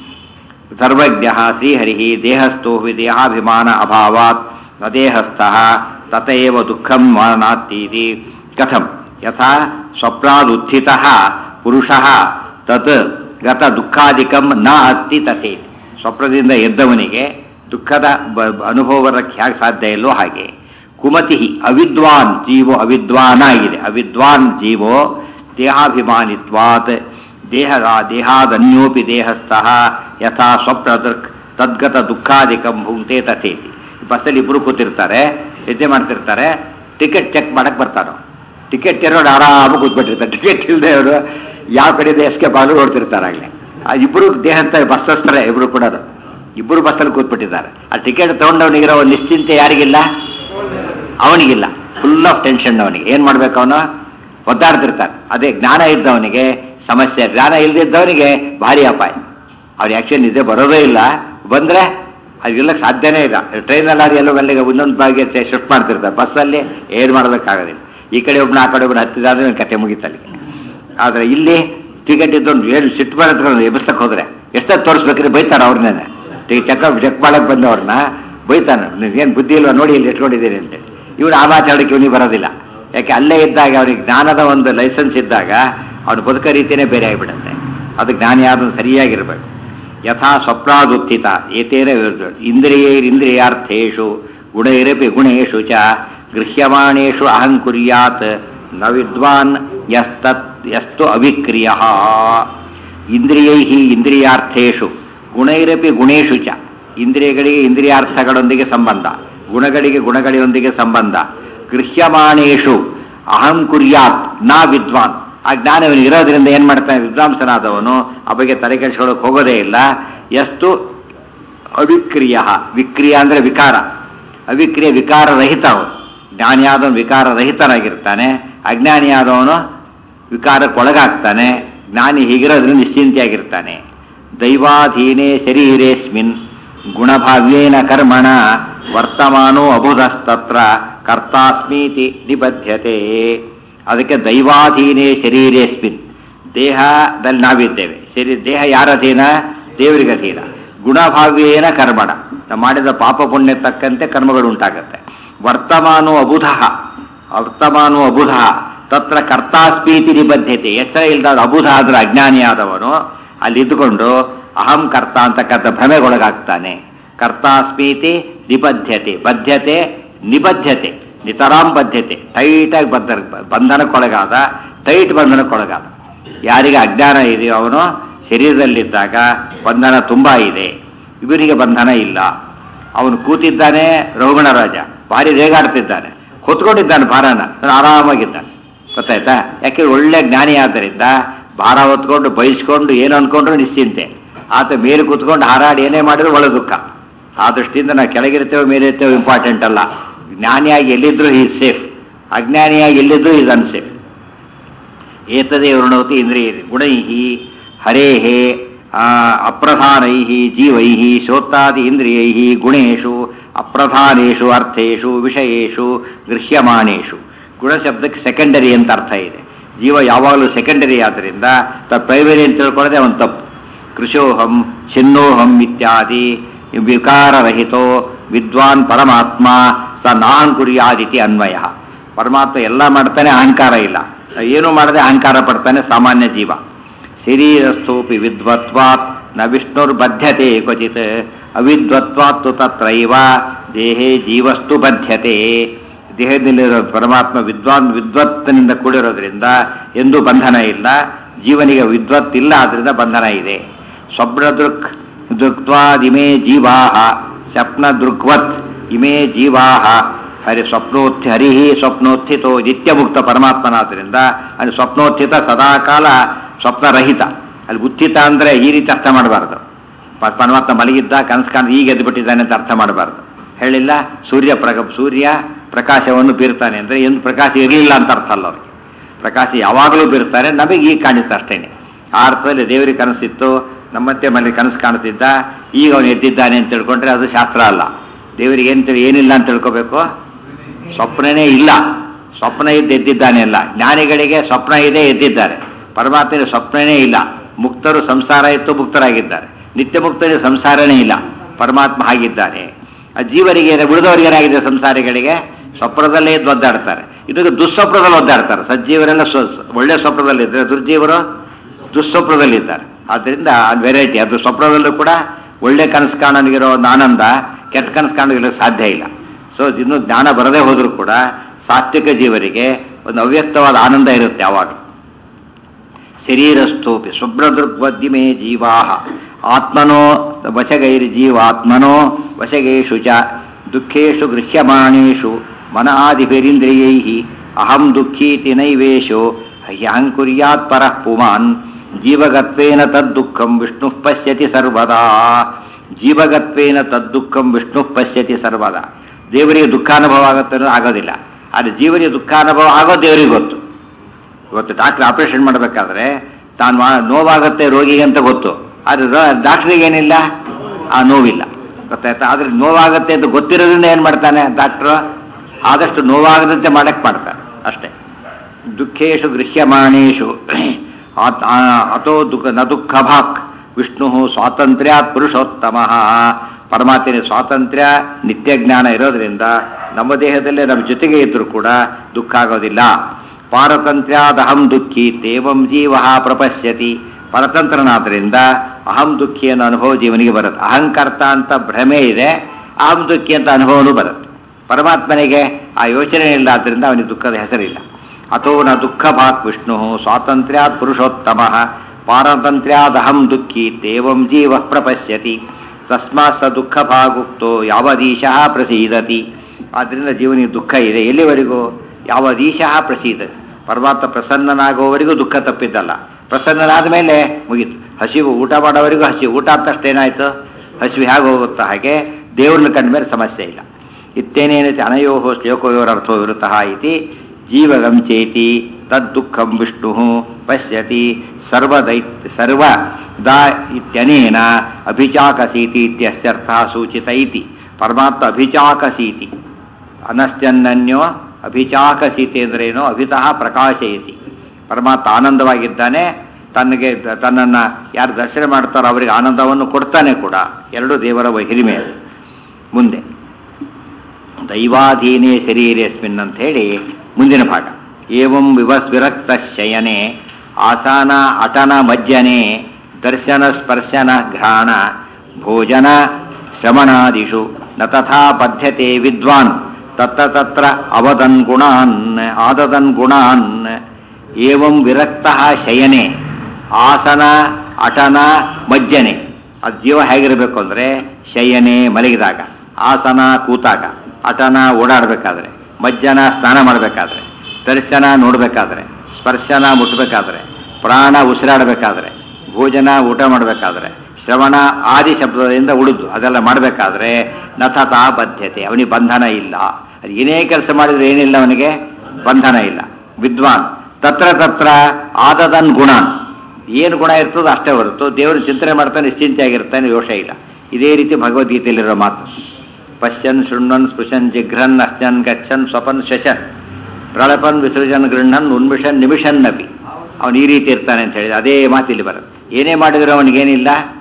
ಸರ್ವಜ್ಞ ಶ್ರೀಹರಿ ದೇಹಸ್ಥೋ ಹಿ ದೇಹಾಭಿಮಾನ ಅಭಾವಾತ್ ಅದೇಹಸ್ಥ ತತೇವ ದುಃಖಂ ಮಾನಾತ್ತೀತಿ ಕಥಂ ಯಥಾ ಸ್ವಪ್ನಾದುತ್ಥಿತ ಪುರುಷ ತತ್ ಗತ ದುಃಖಾಧಿಕಂ ನ ಅತ್ತಿ ತಥೇತಿ ಸ್ವಪ್ನದಿಂದ ಎದ್ದವನಿಗೆ ದುಃಖದ ಬ- ಬ- ಅನುಭವ ಬರಕ್ಕೆ ಹೇಗೆ ಸಾಧ್ಯ ಇಲ್ಲೋ ಹಾಗೆ ಕುಮತಿ ಅವಿದ್ವಾನ್ ಜೀವೋ ಅವಿದ್ವಾನ ಆಗಿದೆ ಅವಿದ್ವಾನ್ ಜೀವೋ ದೇಹಾಭಿಮಾನಿತ್ವಾತ್ ದೇಹ ದೇಹಾದನ್ಯೋಪಿ ದೇಹಸ್ಥಃ ಯಥಾ ಸ್ವಪ್ನ ದೃಕ್ ತದ್ಗತ ದುಃಖಾಧಿಕಂ ಭುಂಕ್ತೆ ತಥೇತಿ ಬಸ್ಸಲ್ಲಿ ಇಬ್ರು ಕೂತಿರ್ತಾರೆ ನಿದ್ದೆ ಮಾಡ್ತಿರ್ತಾರೆ ಟಿಕೆಟ್ ಚೆಕ್ ಮಾಡಕ್ ಬರ್ತಾರೋ ಟಿಕೆಟ್ ಇರೋರು ಆರಾಮಾಗಿ ಕೂತ್ಬಿಟ್ಟಿರ್ತಾರೆ ಟಿಕೆಟ್ ಇಲ್ಲದೆ ಅವರು ಯಾವ ಕಡೆಯಿಂದ ಎಸ್ಕೇಪ್ ಆಗಲು ಓಡ್ತಿರ್ತಾರೆ ಆಗ್ಲೇ ಆ ಇಬ್ರು ದೇಹಸ್ಥ ಬಸ್ಸಸ್ತಾರೆ ಇಬ್ರು ಕೂಡ ಇಬ್ರು ಬಸ್ಸಲ್ಲಿ ಕೂತ್ಬಿಟ್ಟಿದ್ದಾರೆ ಆ ಟಿಕೆಟ್ ತಗೊಂಡವನಿಗಿರೋ ಒಂದು ನಿಶ್ಚಿಂತೆ ಯಾರಿಗಿಲ್ಲ ಅವನಿಗಿಲ್ಲ ಫುಲ್ ಆಫ್ ಟೆನ್ಷನ್ ಅವನಿಗೆ ಏನ್ ಮಾಡ್ಬೇಕು ಅವನು ಒದ್ದಾಡ್ತಿರ್ತಾನೆ ಅದೇ ಜ್ಞಾನ ಇದ್ದವನಿಗೆ ಸಮಸ್ಯೆ ಜ್ಞಾನ ಇಲ್ಲದಿದ್ದವನಿಗೆ ಭಾರಿ ಅಪಾಯ ಅವ್ರು ಆಕ್ಚುಲಿ ನಿದ್ದೆ ಬರೋದೇ ಇಲ್ಲ ಬಂದ್ರೆ ಅದೆಲ್ಲ ಸಾಧ್ಯನೇ ಇಲ್ಲ ಟ್ರೈನಲ್ಲಿ ಎಲ್ಲೋ ಮೆಲ್ಲಿಗೆ ಒಂದೊಂದು ಬಾಗಿಗೆ ಶಿಫ್ಟ್ ಮಾಡ್ತಿರ್ತಾರೆ ಬಸ್ಸಲ್ಲಿ ಏನು ಮಾಡೋದಕ್ಕಾಗೋದಿಲ್ಲ ಈ ಕಡೆ ಒಬ್ಬನ ಆ ಕಡೆ ಒಬ್ಬನ ಹತ್ತಿದಾದ್ರೆ ಕತೆ ಮುಗೀತಲ್ಲಿ ಆದ್ರೆ ಇಲ್ಲಿ ಟಿಕೆಟ್ ಇದ್ದೊಂದು ಏನು ಸಿಟ್ಟು ಬರೋದ್ಕೊಂಡು ಎಬ್ಬಿಸ್ಲಕ್ಕೆ ಹೋದ್ರೆ ಎಷ್ಟೊತ್ತು ತೋರಿಸ್ಬೇಕ್ರೆ ಬೈತಾರ ಅವ್ರನ್ನೇ ಚೆಕ್ ಚೆಕ್ ಮಾಡಕ್ ಬಂದವ್ರನ್ನ ಬೈತಾನ ಏನು ಬುದ್ಧಿ ಇಲ್ವಾ ನೋಡಿ ಇಲ್ಲಿ ಇಟ್ಕೊಂಡಿದ್ದೀನಿ ಅಂತೇಳಿ ಇವನು ಆ ಮಾತಾಡೋಕೆ ಇವನಿಗೆ ಬರೋದಿಲ್ಲ ಯಾಕೆ ಅಲ್ಲೇ ಇದ್ದಾಗ ಅವನಿಗೆ ಜ್ಞಾನದ ಒಂದು ಲೈಸೆನ್ಸ್ ಇದ್ದಾಗ ಅವನು ಬದುಕೋ ರೀತಿನೇ ಬೇರೆ ಆಗಿಬಿಡುತ್ತೆ ಅದು ಜ್ಞಾನಿ ಆದನು ಸರಿಯಾಗಿರ್ಬೇಕು ಯಥಾ ಸ್ವಪ್ನಾದುತ್ಥಿತ ಏತೇನ ಇಂದ್ರಿಯೈರಿಂದ್ರಿಯಾರ್ಥೇಶು ಗುಣೈರಪಿ ಗುಣೇಶು ಚ ಗೃಹ್ಯಮಾಣೇಶು ಅಹಂಕುರ್ಯಾತ್ ನ ವಿದ್ವಾನ್ ಯಸ್ತತ್ ಯಸ್ತು ಅವಿಕ್ರಿಯ ಇಂದ್ರಿಯೈ ಇಂದ್ರಿಯಾರ್ಥೇಶು ಗುಣೈರಪಿ ಗುಣೇಶು ಚ ಇಂದ್ರಿಯಗಳಿಗೆ ಇಂದ್ರಿಯಾರ್ಥಗಳೊಂದಿಗೆ ಸಂಬಂಧ ಗುಣಗಳಿಗೆ ಗುಣಗಳೊಂದಿಗೆ ಸಂಬಂಧ ಗೃಹ್ಯಮಾಣೇಶು ಅಹಂ ಕುರ್ಯಾತ್ ನಾ ವಿದ್ವಾನ್ ಆ ಜ್ಞಾನ ಇವನಿಗೆ ಇರೋದ್ರಿಂದ ಏನ್ ಮಾಡ್ತಾನೆ ವಿದ್ವಾಂಸನಾದವನು ಆ ಬಗ್ಗೆ ತಲೆ ಕೆಡಿಸ್ಕೊಳ್ಳೋಕೆ ಹೋಗೋದೇ ಇಲ್ಲ ಎಷ್ಟು ಅವಿಕ್ರಿಯ ವಿಕ್ರಿಯ ಅಂದ್ರೆ ವಿಕಾರ ಅವಿಕ್ರಿಯ ವಿಕಾರ ರಹಿತ ಅವನು ಜ್ಞಾನಿಯಾದವನು ವಿಕಾರ ರಹಿತನಾಗಿರ್ತಾನೆ ಅಜ್ಞಾನಿಯಾದವನು ವಿಕಾರಕ್ಕೊಳಗಾಗ್ತಾನೆ ಜ್ಞಾನಿ ಹೀಗಿರೋದ್ರಿಂದ ನಿಶ್ಚಿಂತೆಯಾಗಿರ್ತಾನೆ ದೈವಾಧೀನೇ ಶರೀರೇಸ್ಮಿನ್ ಗುಣಭಾವ್ಯೇನ ಕರ್ಮಣ ವರ್ತಮಾನೋ ಅಬುಧಸ್ತತ್ರ ಕರ್ತಾಸ್ಮೀತಿ ನಿಬದ್ಧತೆ ಅದಕ್ಕೆ ದೈವಾಧೀನೇ ಶರೀರೇಸ್ಮಿನ್ ದೇಹದಲ್ಲಿ ನಾವಿದ್ದೇವೆ ಶರೀರ ದೇಹ ಯಾರ ಅಧೀನ ದೇವರಿಗೆ ಅಧೀನ ಗುಣಭಾವ್ಯೇನ ಕರ್ಮಣ ನಾವು ಮಾಡಿದ ಪಾಪ ಪುಣ್ಯ ತಕ್ಕಂತೆ ಕರ್ಮಗಳು ಉಂಟಾಗತ್ತೆ ವರ್ತಮಾನೋ ಅಬುಧ ವರ್ತಮಾನೋ ಅಬುಧ ತತ್ರ ಕರ್ತಾಸ್ಮೀತಿ ನಿಬದ್ಧತೆ ಎಚ್ಚರ ಇಲ್ದಾದ ಅಬುಧ ಆದ್ರೆ ಅಜ್ಞಾನಿಯಾದವನು ಅಲ್ಲಿ ಇದ್ದುಕೊಂಡು ಅಹಂ ಕರ್ತ ಅಂತಕ್ಕಂಥ ಭ್ರಮೆಗೊಳಗಾಗ್ತಾನೆ ಕರ್ತಾಸ್ಮೀತಿ ನಿಬದ್ಧತೆ ಬದ್ಧತೆ ನಿಬದ್ಧತೆ ನಿತರಾಂ ಬದ್ಧತೆ ಟೈಟಾಗಿ ಬದ್ಧ ಬಂಧನಕ್ಕೊಳಗಾದ ಟೈಟ್ ಬಂಧನಕ್ಕೊಳಗಾದ ಯಾರಿಗೆ ಅಜ್ಞಾನ ಇದೆಯೋ ಅವನು ಶರೀರದಲ್ಲಿದ್ದಾಗ ಬಂಧನ ತುಂಬಾ ಇದೆ ಇವರಿಗೆ ಬಂಧನ ಇಲ್ಲ ಅವನು ಕೂತಿದ್ದಾನೆ ರೋಗಣ ರಾಜ ಭಾರಿ ರೇಗಾಡ್ತಿದ್ದಾನೆ ಹೊತ್ಕೊಂಡಿದ್ದಾನೆ ಭಾರನ ಅವನು ಆರಾಮಾಗಿದ್ದಾನೆ ಗೊತ್ತಾಯ್ತಾ ಯಾಕೆ ಒಳ್ಳೆ ಜ್ಞಾನಿ ಆದ್ದರಿಂದ ಭಾರ ಹೊತ್ಕೊಂಡು ಬಯಸ್ಕೊಂಡು ಏನು ಅನ್ಕೊಂಡ್ರು ನಿಶ್ಚಿಂತೆ ಆತ ಮೇಲೆ ಕೂತ್ಕೊಂಡು ಹಾರಾಡಿ ಏನೇ ಮಾಡಿದ್ರು ಒಳ ದುಃಖ ಆ ದೃಷ್ಟಿಯಿಂದ ನಾವು ಕೆಳಗಿರ್ತೇವೆ ಮೇಲೆ ಇರ್ತೇವೆ ಇಂಪಾರ್ಟೆಂಟ್ ಅಲ್ಲ ಜ್ಞಾನಿಯಾಗಿ ಎಲ್ಲಿದ್ರು ಈಸ್ ಸೇಫ್ ಅಜ್ಞಾನಿಯಾಗಿ ಎಲ್ಲಿದ್ರು ಈಸ್ ಅನ್ಸೇಫ್ ಏತದೇ ವೃಣೋತಿ ಇಂದ್ರಿಯ ಗುಣೈ ಹರೇ ಅಪ್ರಧಾನೈ ಜೀವೈ ಶ್ರೋತ್ತಾದಿ ಇಂದ್ರಿಯೈ ಗುಣೇಶು ಅಪ್ರಧಾನೇಶು ಅರ್ಥೇಶು ವಿಷಯೇಶು ಗೃಹ್ಯಮಾಣೇಶು ಗುಣಶಬ್ದಕ್ಕೆ ಸೆಕೆಂಡರಿ ಅಂತ ಅರ್ಥ ಇದೆ ಜೀವ ಯಾವಾಗಲೂ ಸೆಕೆಂಡರಿ ಆದ್ದರಿಂದ ತ ಪ್ರೈಮರಿ ಅಂತ ತಿಳ್ಕೊಳ್ಳೋದೇ ಒಂದು ತಪ್ಪು ಕೃಶೋಹಂ ಚಿನ್ನೋಹಂ ಇತ್ಯಾದಿ ವಿಕಾರರಹಿತೋ ವಿದ್ವಾನ್ ಪರಮಾತ್ಮ ಸ ನಾಹಂ ಕುರ್ಯಾದಿತಿ ಅನ್ವಯ ಪರಮಾತ್ಮ ಎಲ್ಲ ಮಾಡ್ತಾನೆ ಅಹಂಕಾರ ಇಲ್ಲ ಏನು ಮಾಡದೆ ಅಹಂಕಾರ ಪಡ್ತಾನೆ ಸಾಮಾನ್ಯ ಜೀವ ಶರೀರಸ್ಥೋಪಿ ವಿದ್ವತ್ವಾತ್ ನ ವಿಷ್ಣುರ್ಬದ್ಧತೆ ಕ್ವಚಿತ್ ಅವಿದ್ವತ್ವಾತ್ತು ತತ್ರೈವ ದೇಹೇ ಜೀವಸ್ತು ಬದ್ಧತೆ ದೇಹದಲ್ಲಿರೋ ಪರಮಾತ್ಮ ವಿದ್ವಾನ್ ವಿದ್ವತ್ತಿನಿಂದ ಕೂಡಿರೋದ್ರಿಂದ ಎಂದೂ ಬಂಧನ ಇಲ್ಲ ಜೀವನಿಗೆ ವಿದ್ವತ್ತಿಲ್ಲ ಆದ್ರಿಂದ ಬಂಧನ ಇದೆ ಸ್ವಪ್ನ ದೃಕ್ ದೃಕ್ವಾದಿಮೇ ಜೀವಾಹ ಸ್ವಪ್ನ ದೃಗ್ವತ್ ಇಮೇ ಜೀವಾಹ ಹರಿ ಸ್ವಪ್ನೋತ್ಥಿ ಹರಿ ಸ್ವಪ್ನೋತ್ಥಿತೋ ನಿತ್ಯಮುಕ್ತ ಪರಮಾತ್ಮನಾದ್ರಿಂದ ಅಲ್ಲಿ ಸ್ವಪ್ನೋತ್ಥಿತ ಸದಾಕಾಲ ಸ್ವಪ್ನರಹಿತ ಅಲ್ಲಿ ಉತ್ಥಿತ ಅಂದ್ರೆ ಈ ರೀತಿ ಅರ್ಥ ಮಾಡಬಾರ್ದು ಪ- ಪರಮಾತ್ಮ ಮಲಗಿದ್ದ ಕನಸು ಕಾಣ ಈಗ ಎದ್ದು ಬಿಟ್ಟಿದ್ದಾನೆ ಅಂತ ಅರ್ಥ ಮಾಡಬಾರ್ದು ಹೇಳಿಲ್ಲ ಸೂರ್ಯ ಪ್ರಕ ಸೂರ್ಯ ಪ್ರಕಾಶವನ್ನು ಬೀರ್ತಾನೆ ಅಂದ್ರೆ ಎಂದು ಪ್ರಕಾಶ ಇರಲಿಲ್ಲ ಅಂತ ಅರ್ಥ ಅಲ್ಲ ಅವ್ರಿಗೆ ಪ್ರಕಾಶ ಯಾವಾಗಲೂ ಬೀರ್ತಾರೆ ನಮಗೆ ಈಗ ಕಾಣುತ್ತೆ ಅಷ್ಟೇನೆ ಆ ಅರ್ಥದಲ್ಲಿ ದೇವರಿಗೆ ಕನಸಿತ್ತು ನಮ್ಮತ್ತೆ ಮನೆ ಕನಸು ಕಾಣುತ್ತಿದ್ದ ಈಗ ಅವನು ಎದ್ದಿದ್ದಾನೆ ಅಂತ ತಿಳ್ಕೊಂಡ್ರೆ ಅದು ಶಾಸ್ತ್ರ ಅಲ್ಲ ದೇವರಿಗೆ ಏನ್ ತಿಳ್- ಏನಿಲ್ಲ ಅಂತ ತಿಳ್ಕೊಬೇಕು ಸ್ವಪ್ನನೇ ಇಲ್ಲ ಸ್ವಪ್ನ ಇದ್ದು ಎದ್ದಿದ್ದಾನೆ ಅಲ್ಲ ಜ್ಞಾನಿಗಳಿಗೆ ಸ್ವಪ್ನ ಇದೆ ಎದ್ದಿದ್ದಾರೆ ಪರಮಾತ್ಮನಿಗೆ ಸ್ವಪ್ನನೇ ಇಲ್ಲ ಮುಕ್ತರು ಸಂಸಾರ ಇತ್ತು ಮುಕ್ತರಾಗಿದ್ದಾರೆ ನಿತ್ಯ ಮುಕ್ತರಿಗೆ ಸಂಸಾರನೇ ಇಲ್ಲ ಪರಮಾತ್ಮ ಹಾಗಿದ್ದಾನೆ ಆ ಜೀವರಿಗೆ ಉಳಿದವರಿಗೆ ಏನಾಗಿದೆ ಸಂಸಾರಿಗಳಿಗೆ ಸ್ವಪ್ನದಲ್ಲೇ ಎದ್ದು ಒದ್ದಾಡ್ತಾರೆ ಇನ್ನು ದುಸ್ವಪ್ನದಲ್ಲಿ ಒದ್ದಾಡ್ತಾರೆ ಸಜ್ಜೀವರೆಲ್ಲ ಸ್ವ- ಒಳ್ಳೆ ಸ್ವಪ್ನದಲ್ಲಿದ್ದರೆ ದುರ್ಜೀವರು ದುಸ್ವಪ್ನದಲ್ಲಿದ್ದಾರೆ ಆದ್ದರಿಂದ ಅದು ವೆರೈಟಿ ಅದು ಸ್ವಪ್ನದಲ್ಲೂ ಕೂಡ ಒಳ್ಳೆ ಕನಸು ಕಾಣೋನಿಗಿರೋ ಒಂದು ಆನಂದ ಕೆಟ್ಟ ಕನಸು ಕಾಣೋದಿರೋ ಸಾಧ್ಯ ಇಲ್ಲ ಸೊ ಇನ್ನು ಜ್ಞಾನ ಬರದೇ ಹೋದರೂ ಕೂಡ ಸಾತ್ವಿಕ ಜೀವರಿಗೆ ಒಂದು ಅವ್ಯಕ್ತವಾದ ಆನಂದ ಇರುತ್ತೆ ಯಾವಾಗ ಶರೀರಸ್ಥೋಪಿ ಶುಭ್ರದೃಗ್ವದ್ದಿಮೇ ಜೀವಾ ಆತ್ಮನೋ ವಶಗೈರ್ಜೀವಾತ್ಮನೋ ವಶಗೇಶು ಚ ದುಃಖೇಶು ಗೃಹ್ಯಮಾಣೇಷು ಮನ ಆದಿಭಿರಿಂದ್ರಿಯೈ ಅಹಂ ದುಃಖೀತಿ ನೈವೇಶೋ ಹ್ಯಹಂಕುರ್ಯಾತ್ ಪರಃ ಪುಮಾನ್ ಜೀವಗತ್ವೇನ ತದ್ದುಃಖಂ ವಿಷ್ಣು ಪಶ್ಯತಿ ಸರ್ವದಾ ಜೀವಗತ್ವೇನ ತದ್ದುಃಖಂ ವಿಷ್ಣು ಪಶ್ಯತಿ ಸರ್ವದಾ ದೇವರಿಗೆ ದುಃಖಾನುಭವ ಆಗುತ್ತೆ ಅನ್ನೋದು ಆಗೋದಿಲ್ಲ ಆದರೆ ಜೀವನಿಗೆ ದುಃಖಾನುಭವ ಆಗೋ ದೇವರಿಗೆ ಗೊತ್ತು ಇವತ್ತು ಡಾಕ್ಟರ್ ಆಪರೇಷನ್ ಮಾಡಬೇಕಾದ್ರೆ ತಾನು ಮಾ- ನೋವಾಗುತ್ತೆ ರೋಗಿಗೆ ಅಂತ ಗೊತ್ತು ಆದರೆ ಡಾಕ್ಟ್ರಿಗೆ ಏನಿಲ್ಲ ಆ ನೋವಿಲ್ಲ ಗೊತ್ತಾಯ್ತಾ ಆದ್ರೆ ನೋವಾಗುತ್ತೆ ಅಂತ ಗೊತ್ತಿರೋದ್ರಿಂದ ಏನು ಮಾಡ್ತಾನೆ ಡಾಕ್ಟ್ರು ಆದಷ್ಟು ನೋವಾಗದಂತೆ ಮಾಡಕ್ಕೆ ಮಾಡ್ತಾನೆ ಅಷ್ಟೇ ದುಃಖೇಶು ಗೃಹ್ಯಮಾಣೇಶು ಆತ್- ಆ- ಅಥೋ ದುಃಖ ನ ದುಃಖ ಭಾಕ್ ವಿಷ್ಣು ಸ್ವಾತಂತ್ರ್ಯಾತ್ ಪುರುಷೋತ್ತಮ ಪರಮಾತ್ಮನ ಸ್ವಾತಂತ್ರ್ಯ ನಿತ್ಯ ಜ್ಞಾನ ಇರೋದ್ರಿಂದ ನಮ್ಮ ದೇಹದಲ್ಲೇ ನಮ್ಮ ಜೊತೆಗೆ ಇದ್ರೂ ಕೂಡ ದುಃಖ ಆಗೋದಿಲ್ಲ ಪಾರತಂತ್ರ್ಯಾದ ಅಹಂ ದುಃಖಿ ತೇವಂ ಜೀವ ಪ್ರಪಶ್ಯತಿ ಪರತಂತ್ರನಾದ್ರಿಂದ ಅಹಂ ದುಃಖಿ ಅನ್ನೋ ಅನುಭವ ಜೀವನಿಗೆ ಬರುತ್ತೆ ಅಹಂಕರ್ತ ಅಂತ ಭ್ರಮೆ ಇದೆ ಅಹಂ ದುಃಖಿ ಅಂತ ಅನುಭವನೂ ಬರುತ್ತೆ ಪರಮಾತ್ಮನಿಗೆ ಆ ಯೋಚನೆ ಇಲ್ಲ ಆದ್ರಿಂದ ಅವನಿಗೆ ದುಃಖದ ಹೆಸರಿಲ್ಲ ಅಥೋ ನ ದುಃಖ ಭಾಕ್ ವಿಷ್ಣು ಸ್ವಾತಂತ್ರ್ಯಾತ್ ಪುರುಷೋತ್ತಮ ಪಾರತಂತ್ರ್ಯಾದಹಂ ದುಃಖಿ ತೇವಂ ಜೀವ ಪ್ರಪಶ್ಯತಿ ತಸ್ಮಾತ್ ಸ ದುಃಖ ಭಾಗುಕ್ತೋ ಯಾವದೀಶಃ ಪ್ರಸೀದತಿ ಆದ್ರಿಂದ ಜೀವನಿಗೆ ದುಃಖ ಇದೆ ಎಲ್ಲಿವರೆಗೂ ಯಾವದೀಶಃ ಪ್ರಸೀದತಿ ಪರಮಾತ್ಮ ಪ್ರಸನ್ನನಾಗುವವರೆಗೂ ದುಃಖ ತಪ್ಪಿದ್ದಲ್ಲ ಪ್ರಸನ್ನನಾದ ಮೇಲೆ ಮುಗೀತು ಹಸಿವು ಊಟ ಮಾಡೋವರೆಗೂ ಹಸಿವು ಊಟ ಆದ ತಕ್ಷಣ ಏನಾಯ್ತು ಹಸಿವು ಹೇಗೆ ಹೋಗುತ್ತೋ ಹಾಗೆ ದೇವ್ರನ್ನ ಕಂಡ ಮೇಲೆ ಸಮಸ್ಯೆ ಇಲ್ಲ ಇತ್ತೇನೇನ ಚ ಅನಯೋ ಶ್ಲೋಕಯೋರರ್ಥೋ ವಿರುತಃ ಇತಿ ಜೀವಗಂ ಚೇತಿ ತದ್ದುಃಖಂ ವಿಷ್ಣು ಪಶ್ಯತಿ ಸರ್ವದೈತ್ ಸರ್ವ ದ ಇತ್ಯನೇನ ಅಭಿಚಾಕಸೀತಿ ಇತ್ಯಸ್ಯರ್ಥ ಸೂಚಿತ ಇತಿ ಪರಮಾತ್ಮ ಅಭಿಚಾಕಸೀತಿ ಅನಸ್ತ್ಯನ್ನನ್ಯೋ ಅಭಿಚಾಕಸೀತಿ ಅಂದ್ರೇನು ಅಭಿತಃ ಪ್ರಕಾಶಯತಿ ಪರಮಾತ್ಮ ಆನಂದವಾಗಿದ್ದಾನೆ ತನಗೆ ತನ್ನನ್ನು ಯಾರು ದರ್ಶನ ಮಾಡ್ತಾರೋ ಅವರಿಗೆ ಆನಂದವನ್ನು ಕೊಡ್ತಾನೆ ಕೂಡ ಎರಡು ದೇವರ ಹಿರಿಮೆ ಅದು ಮುಂದೆ ದೈವಾಧೀನೇ ಶರೀರೇಸ್ಮಿನ್ ಅಂತ ಹೇಳಿ ಮುಂದಿನ ಭಾಗ ಏವಂ ವಿವಸ್ ವಿರಕ್ತ ಶಯನೆ ಆಸನ ಅಟನ ಮಜ್ಜನೆ ದರ್ಶನ ಸ್ಪರ್ಶನ ಘ್ರಾಣ ಭೋಜನ ಶ್ರವಣಾದಿಷು ನ ತಥಾ ಬದ್ಧತೆ ವಿದ್ವಾನ್ ತತ್ರ ತತ್ರ ಅವದನ್ ಗುಣಾನ್ ಆದದನ್ ಗುಣಾನ್ ಏವಂ ವಿರಕ್ತ ಶಯನೆ ಆಸನ ಅಟನ ಮಜ್ಜನೆ ಅದು ಜೀವ ಹೇಗಿರಬೇಕು ಅಂದರೆ ಶಯನೆ ಮಲಗಿದಾಗ ಆಸನ ಕೂತಾಗ ಅಟನ ಓಡಾಡಬೇಕಾದ್ರೆ ಮಜ್ಜನ ಸ್ನಾನ ಮಾಡಬೇಕಾದ್ರೆ ದರ್ಶನ ನೋಡಬೇಕಾದ್ರೆ ಸ್ಪರ್ಶನ ಮುಟ್ಟಬೇಕಾದ್ರೆ ಪ್ರಾಣ ಉಸಿರಾಡಬೇಕಾದ್ರೆ ಭೋಜನ ಊಟ ಮಾಡಬೇಕಾದ್ರೆ ಶ್ರವಣ ಆದಿ ಶಬ್ದದಿಂದ ಉಳಿದು ಅದೆಲ್ಲ ಮಾಡಬೇಕಾದ್ರೆ ನಥತಾ ಬದ್ಧತೆ ಅವನಿಗೆ ಬಂಧನ ಇಲ್ಲ ಅದು ಏನೇ ಕೆಲಸ ಮಾಡಿದ್ರೆ ಏನಿಲ್ಲ ಅವನಿಗೆ ಬಂಧನ ಇಲ್ಲ ವಿದ್ವಾನ್ ತತ್ರ ತತ್ರ ಆದದನ್ ಗುಣ ಏನು ಗುಣ ಇರ್ತದೋ ಅಷ್ಟೇ ಹೊರತು ದೇವರು ಚಿಂತನೆ ಮಾಡ್ತಾನೆ ನಿಶ್ಚಿಂತೆಯಾಗಿರ್ತಾನೆ ದೋಷ ಇಲ್ಲ ಇದೇ ರೀತಿ ಭಗವದ್ಗೀತೆಯಲ್ಲಿರೋ ಮಾತು ಪಶ್ಯನ್ ಶೃಣ್ವನ್ ಸ್ಪೃಶನ್ ಜಿಘ್ರನ್ ಅಶ್ಚನ್ ಗಚ್ಚನ್ ಸ್ವಪನ್ ಶ್ವಶನ್ ಪ್ರಳಪನ್ ವಿಸರ್ಜನ್ ಗೃಹನ್ ಉನ್ಮಿಷನ್ ನಿಮಿಷನ್ ನಪಿ ಅವನು ಈ ರೀತಿ ಇರ್ತಾನೆ ಅಂತ ಹೇಳಿದ ಅದೇ ಮಾತು ಇಲ್ಲಿ ಬರುತ್ತೆ ಏನೇ ಮಾಡಿದ್ರು ಅವನಿಗೇನಿಲ್ಲ